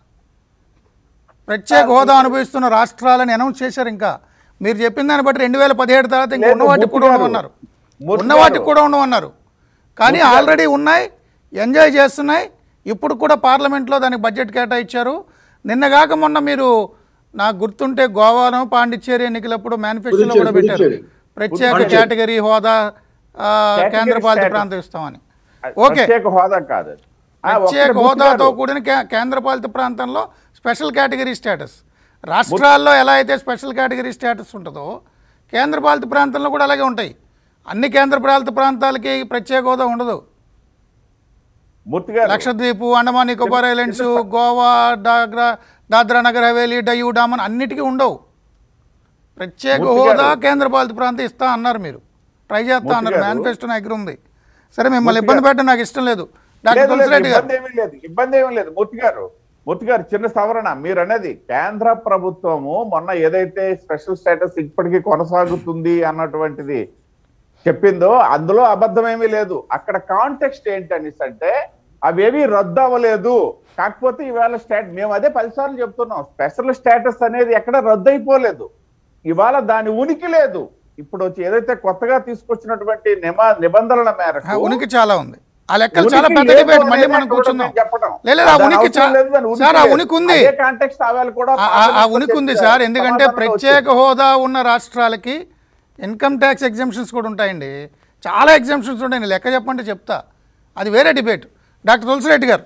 ప్రత్యేక హోదా అనుభవిస్తున్న రాష్ట్రాలని అనౌన్స్ చేశారు ఇంకా మీరు చెప్పిన దాన్ని బట్టి రెండు వేల పదిహేడు తర్వాత ఇంకా లేదు, ఉన్న వాటికి కూడా మూర్తి గారు. ఉండమన్నారు మూర్తి ఉన్న వాటికి గారు. కూడా ఉండమన్నారు కానీ ఆల్రెడీ ఉన్నాయి ఎంజాయ్ చేస్తున్నాయి ఇప్పుడు కూడా పార్లమెంట్లో దానికి బడ్జెట్ కేటాయించారు నిన్నగాక మొన్న మీరు నాకు గుర్తుంటే గోవాను పాండిచ్చేరి ఎన్నికలప్పుడు మేనిఫెస్టోలో కూడా పుదుచ్చేరి, పెట్టారు పుదుచ్చేరి. ప్రత్యేక పుదుచ్చేరి. కేటగిరీ హోదా ఆ, కేటగిరీ కేంద్ర పాలిత స్టేటస్. ప్రాంతం ఇస్తామని ఓకే ప్రత్యేక హోదా కాదు అది. ఆ, ఒక్కటే ప్రత్యేక మూర్తి హోదాతో గారు. కూడిన కే- కేంద్ర పాలిత ప్రాంతంలో స్పెషల్ కేటగిరీ స్టేటస్ రాష్ట్రాల్లో ఎలా అయితే స్పెషల్ కేటగిరీ స్టేటస్ ఉంటుందో కేంద్ర పాలిత ప్రాంతంలో కూడా అలాగే ఉంటాయి అన్ని కేంద్ర పాలిత ప్రాంతాలకి ప్రత్యేక హోదా ఉండదు మూర్తి గారు లక్షద్వీప్ అండమాన్ నికోబార్ ఐలాండ్స్ గోవా డాగ్రా దాద్రా నగర్ హవేలీ డయూ డామన్ అన్నిటికీ ఉండవు ప్రత్యేక మూర్తి హోదా గారు. కేంద్ర పాలిత ప్రాంతం ఇస్తా అన్నారు మీరు ట్రై చేస్తా మూర్తి అన్నారు గారు. మేనిఫెస్టో నా దగ్గర ఉంది సరే మిమ్మల్ని మూర్తి ఇబ్బంది గారు. పెట్టడం నాకు ఇష్టం లేదు డాక్టర్ లేదు, లేదు, తులసిరెడ్డి గారు ఇబ్బంది ఏమీ లేదు ఇబ్బంది ఏమీ లేదు మూర్తి గారు మూర్తి గారు చిన్న సవరణ మీరు అనేది కేంద్ర ప్రభుత్వము మొన్న ఏదైతే స్పెషల్ స్టేటస్ ఇప్పటికీ కొనసాగుతుంది అన్నటువంటిది చెప్పిందో అందులో అబద్ధమేమీ లేదు అక్కడ కాంటెక్స్ట్ ఏంటనేసి అంటే అవేవి రద్దు అవ్వలేదు కాకపోతే ఈవేళ స్టేట్ మేము అదే పదిసార్లు చెప్తున్నాం స్పెషల్ స్టేటస్ అనేది ఎక్కడ రద్దు అయిపోలేదు ఇవాళ దాని ఉనికి లేదు ఇప్పుడు వచ్చి ఏదైతే కొత్తగా తీసుకొచ్చినటువంటి నిమ నిబంధనల ఆ, మేరకు ఉనికి చాలా ఉంది ఆ లెక్కలు ఉనికి చాలా పెద్ద లేదు డిబేట్ మళ్ళీ అనేది మనం అక్కడ కూర్చుందాం నేను చెప్పడం. లేదు లేదు, ఆ దాని ఉనికి అవసరం చా- లేదు, దాని ఉనికి సార్ ఆ లేదు. ఉనికి ఉంది అదే context ఆవేళ కూడా ఆ- ఆ- ఆ పార్లమెంట్లో ఉనికి ఉంది చెప్పారు. సార్ ఎందుకంటే సమాధానంలో ప్రత్యేక హోదా ఉన్న రాష్ట్రాలకి ఇన్కమ్ ట్యాక్స్ ఎగ్జామ్షన్స్ కూడా ఉంటాయండి చాలా ఎగ్జామ్షన్స్ ఉంటాయి నేను లెక్క చెప్పంటే చెప్తా అది వేరే డిబేట్ డాక్టర్ తులసిరెడ్డి గారు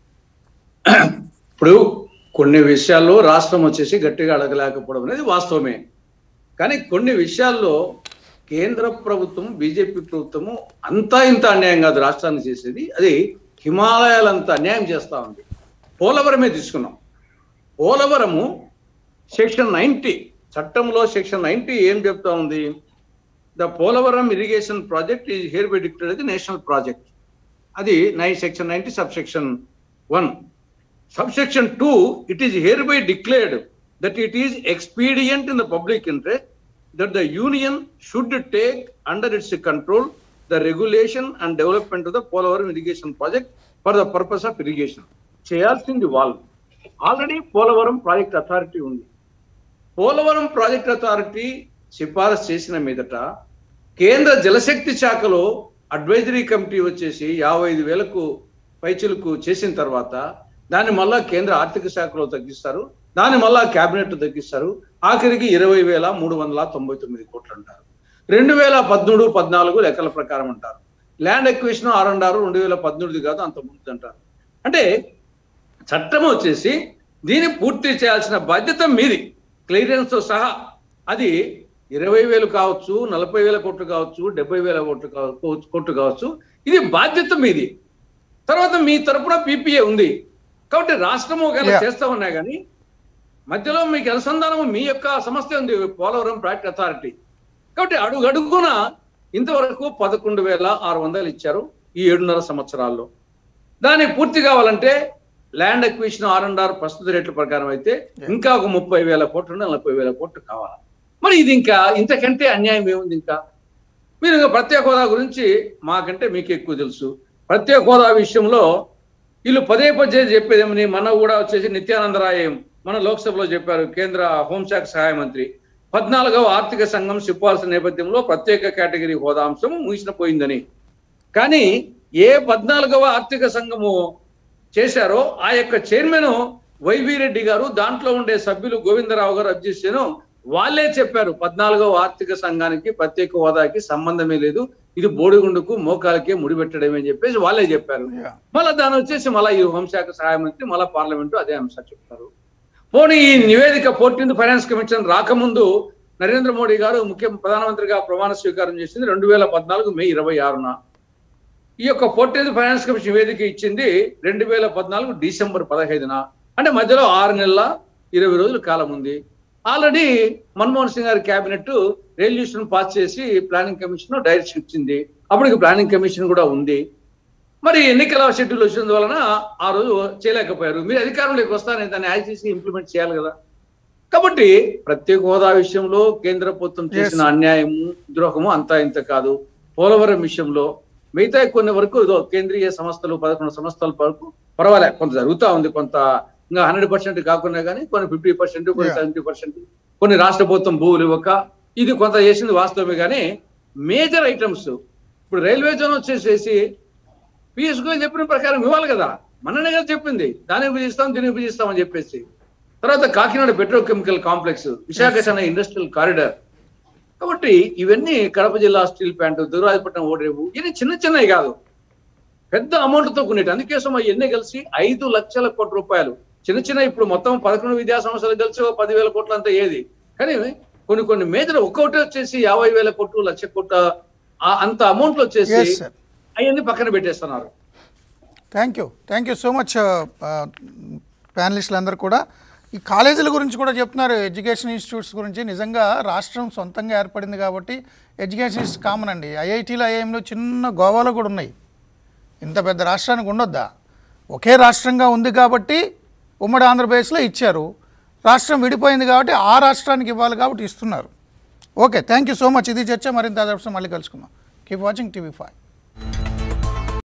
ఇప్పుడు కొన్ని విషయాల్లో రాష్ట్రం వచ్చేసి గట్టిగా అడగలేకపోవడం అనేది వాస్తవమే కానీ కొన్ని విషయాల్లో కేంద్ర ప్రభుత్వం బీజేపీ ప్రభుత్వము అంతా ఇంత అన్యాయం కాదు రాష్ట్రాన్ని చేసేది అది హిమాలయాలంత అన్యాయం చేస్తా ఉంది పోలవరమే తీసుకున్నాం పోలవరము సెక్షన్ నైంటీ చట్టంలో సెక్షన్ నైంటీ ఏం చెప్తా ఉంది the Polavaram irrigation project is hereby declared అది నేషనల్ ప్రాజెక్ట్ అది నై section ninety sub section one subsection 2 it is hereby declared that it is expedient in the public interest that the union should take under its control the regulation and development of the Polavaram irrigation project for the purpose of irrigation చేయాల్సింది వాళ్ళు already Polavaram project authority ఉంది Polavaram project authority సిఫారసు చేసిన మీదట కేంద్ర జలశక్తి శాఖలో advisory committee వచ్చేసి యాభై ఐదు వేలకు పైచులకు చేసిన తర్వాత దాన్ని మళ్ళా కేంద్ర ఆర్థిక శాఖలో తగ్గిస్తారు దాన్ని మళ్ళా కేబినెట్ తగ్గిస్తారు ఆఖరికి ఇరవై వేల మూడు వందల తొంభై తొమ్మిది కోట్లు అంటారు రెండు వేల పద్మూడు పద్నాలుగు లెక్కల ప్రకారం అంటారు ల్యాండ్ ఎక్విషన్ ఆరు అంటారు రెండు వేల పద్మూడుది కాదు అంత ముందు అంటారు అంటే చట్టం వచ్చేసి దీన్ని పూర్తి చేయాల్సిన బాధ్యత మీది క్లియరెన్స్ తో సహా అది ఇరవై వేలు కావచ్చు నలభై వేల కోట్లు కావచ్చు డెబ్బై వేల కోట్లు కావచ్చు కోట్లు కావచ్చు ఇది బాధ్యత మీది తర్వాత మీ తరపున పీపీఏ ఉంది కాబట్టి రాష్ట్రం ఒకవేళ Yeah. చేస్తా ఉన్నా కానీ మధ్యలో మీకు అనుసంధానం మీ యొక్క సంస్థ ఉంది పోలవరం ప్రాజెక్ట్ అథారిటీ కాబట్టి అడుగు అడుగున ఇంతవరకు పదకొండు వేల ఆరు వందలు ఇచ్చారు ఈ ఏడున్నర సంవత్సరాల్లో దాన్ని పూర్తి కావాలంటే land acquisition R and R ప్రస్తుత రేట్ల ప్రకారం అయితే ఇంకా ఒక ముప్పై వేల కోట్లు నలభై వేల కోట్లు కావాలి మరి ఇది ఇంకా ఇంతకంటే అన్యాయం ఏముంది ఇంకా మీరు ఇంకా ప్రత్యేక హోదా గురించి మాకంటే మీకు ఎక్కువ తెలుసు ప్రత్యేక హోదా విషయంలో వీళ్ళు పదే పదే చెప్పేది ఏమని మన కూడా వచ్చేసి నిత్యానందరాయ మన లోక్సభలో చెప్పారు కేంద్ర హోంశాఖ సహాయ మంత్రి పద్నాలుగవ ఆర్థిక సంఘం సిఫార్సు నేపథ్యంలో ప్రత్యేక కేటగిరీ హోదా అంశం ముగిసిన పోయిందని కానీ ఏ పద్నాలుగవ ఆర్థిక సంఘము చేశారో ఆ యొక్క చైర్మన్ వైవి రెడ్డి గారు దాంట్లో ఉండే సభ్యులు గోవిందరావు గారు అధ్యక్షను వాళ్ళే చెప్పారు పద్నాలుగవ ఆర్థిక సంఘానికి ప్రత్యేక హోదాకి సంబంధమే లేదు ఇది బోడిగుండుకు మోకాలకే ముడిపెట్టడమే అని చెప్పేసి వాళ్ళే చెప్పారు Yeah. మళ్ళా దాని వచ్చేసి మళ్ళా ఈ హోంశాఖ సహాయ మంత్రి మళ్ళా పార్లమెంటు అదే అంశం చెప్తారు పోనీ ఈ నివేదిక ఫోర్టీన్త్ ఫైనాన్స్ కమిషన్ రాకముందు నరేంద్ర మోడీ గారు ముఖ్య ప్రధానమంత్రిగా ప్రమాణ స్వీకారం చేసింది రెండు వేల పద్నాలుగు మే ఇరవై ఆరున ఈ యొక్క ఫోర్టీన్త్ ఫైనాన్స్ కమిషన్ నివేదిక ఇచ్చింది రెండు వేల పద్నాలుగు డిసెంబర్ పదహైదున అంటే మధ్యలో ఆరు నెలల ఇరవై రోజుల కాలం ఉంది ఆల్రెడీ మన్మోహన్ సింగ్ గారి కేబినెట్ రెజల్యూషన్ పాస్ చేసి ప్లానింగ్ కమిషన్ డైరెక్షన్ ఇచ్చింది అప్పటికి ప్లానింగ్ కమిషన్ కూడా ఉంది మరి ఎన్నికల షెడ్యూల్ వచ్చినందువలన ఆ రోజు చేయలేకపోయారు మీరు అధికారంలోకి వస్తారని దాన్ని ఐసీసీ ఇంప్లిమెంట్ చేయాలి కదా కాబట్టి ప్రత్యేక హోదా విషయంలో కేంద్ర ప్రభుత్వం చేసిన అన్యాయము ద్రోహము అంతా ఇంత కాదు పోలవరం విషయంలో మిగతా కొన్ని వరకు ఇదో కేంద్రీయ సంస్థలు పదకొండు సంస్థల వరకు పర్వాలే కొంత జరుగుతా ఉంది కొంత ఇంకా హండ్రెడ్ పర్సెంట్ కాకుండా కానీ కొన్ని ఫిఫ్టీ పర్సెంట్ కొన్ని Yeah. సెవెంటీ పర్సెంట్ కొన్ని రాష్ట్ర ప్రభుత్వం భూములు ఇవ్వక ఇది కొంత చేసింది వాస్తవమే కానీ మేజర్ ఐటమ్స్ ఇప్పుడు రైల్వే జోన్ వచ్చేసేసి పిఎస్ గోయల్ చెప్పిన ప్రకారం ఇవ్వాలి కదా మననే కదా చెప్పింది దాన్ని విధిస్తాం దీన్ని విధిస్తాం అని చెప్పేసి తర్వాత కాకినాడ పెట్రోకెమికల్ కాంప్లెక్స్ విశాఖ అనే ఇండస్ట్రియల్ కారిడార్ కాబట్టి ఇవన్నీ కడప జిల్లా స్టీల్ ప్లాంట్ దుర్రాజపట్నం ఓడరేవు ఇవన్నీ చిన్న చిన్నవి కాదు పెద్ద అమౌంట్ తో కొనేటి అందుకోసం అవన్నీ కలిసి ఐదు లక్షల కోట్ల రూపాయలు చిన్న చిన్న ఇప్పుడు మొత్తం పదకొండు విద్యా సంస్థలు కలిసి ఒక పదివేల కోట్ల అంతా ఏది కానీ కొన్ని కొన్ని మేజర్ ఒక్కొక్కటి వచ్చేసి యాభై వేల కోట్లు లక్ష కోట్ల ఆ అంత అమౌంట్లు వచ్చేసి ఎస్ సార్ అవన్నీ పక్కన పెట్టేస్తున్నారు thank you thank you so much ప్యానలిస్టులు అందరూ కూడా ఈ కాలేజీల గురించి కూడా చెప్తున్నారు ఎడ్యుకేషన్ ఇన్స్టిట్యూట్స్ గురించి నిజంగా రాష్ట్రం సొంతంగా ఏర్పడింది కాబట్టి ఎడ్యుకేషన్ ఇన్స్టిట్యూట్స్ కామన్ అండి ఐఐటీలు ఐఐఎంలో చిన్న గోవాలో కూడా ఉన్నాయి ఇంత పెద్ద రాష్ట్రానికి ఉండొద్దా ఒకే రాష్ట్రంగా ఉంది కాబట్టి ఉమ్మడి ఆంధ్రప్రదేశ్లో ఇచ్చారు రాష్ట్రం విడిపోయింది కాబట్టి ఆ రాష్ట్రానికి ఇవ్వాలి కాబట్టి ఇస్తున్నారు okay thank you so much ఇది చర్చ మరింత ఆదర్శం మళ్ళీ కలుసుకుందాం కీప్ వాచింగ్ టీవీ ఫైవ్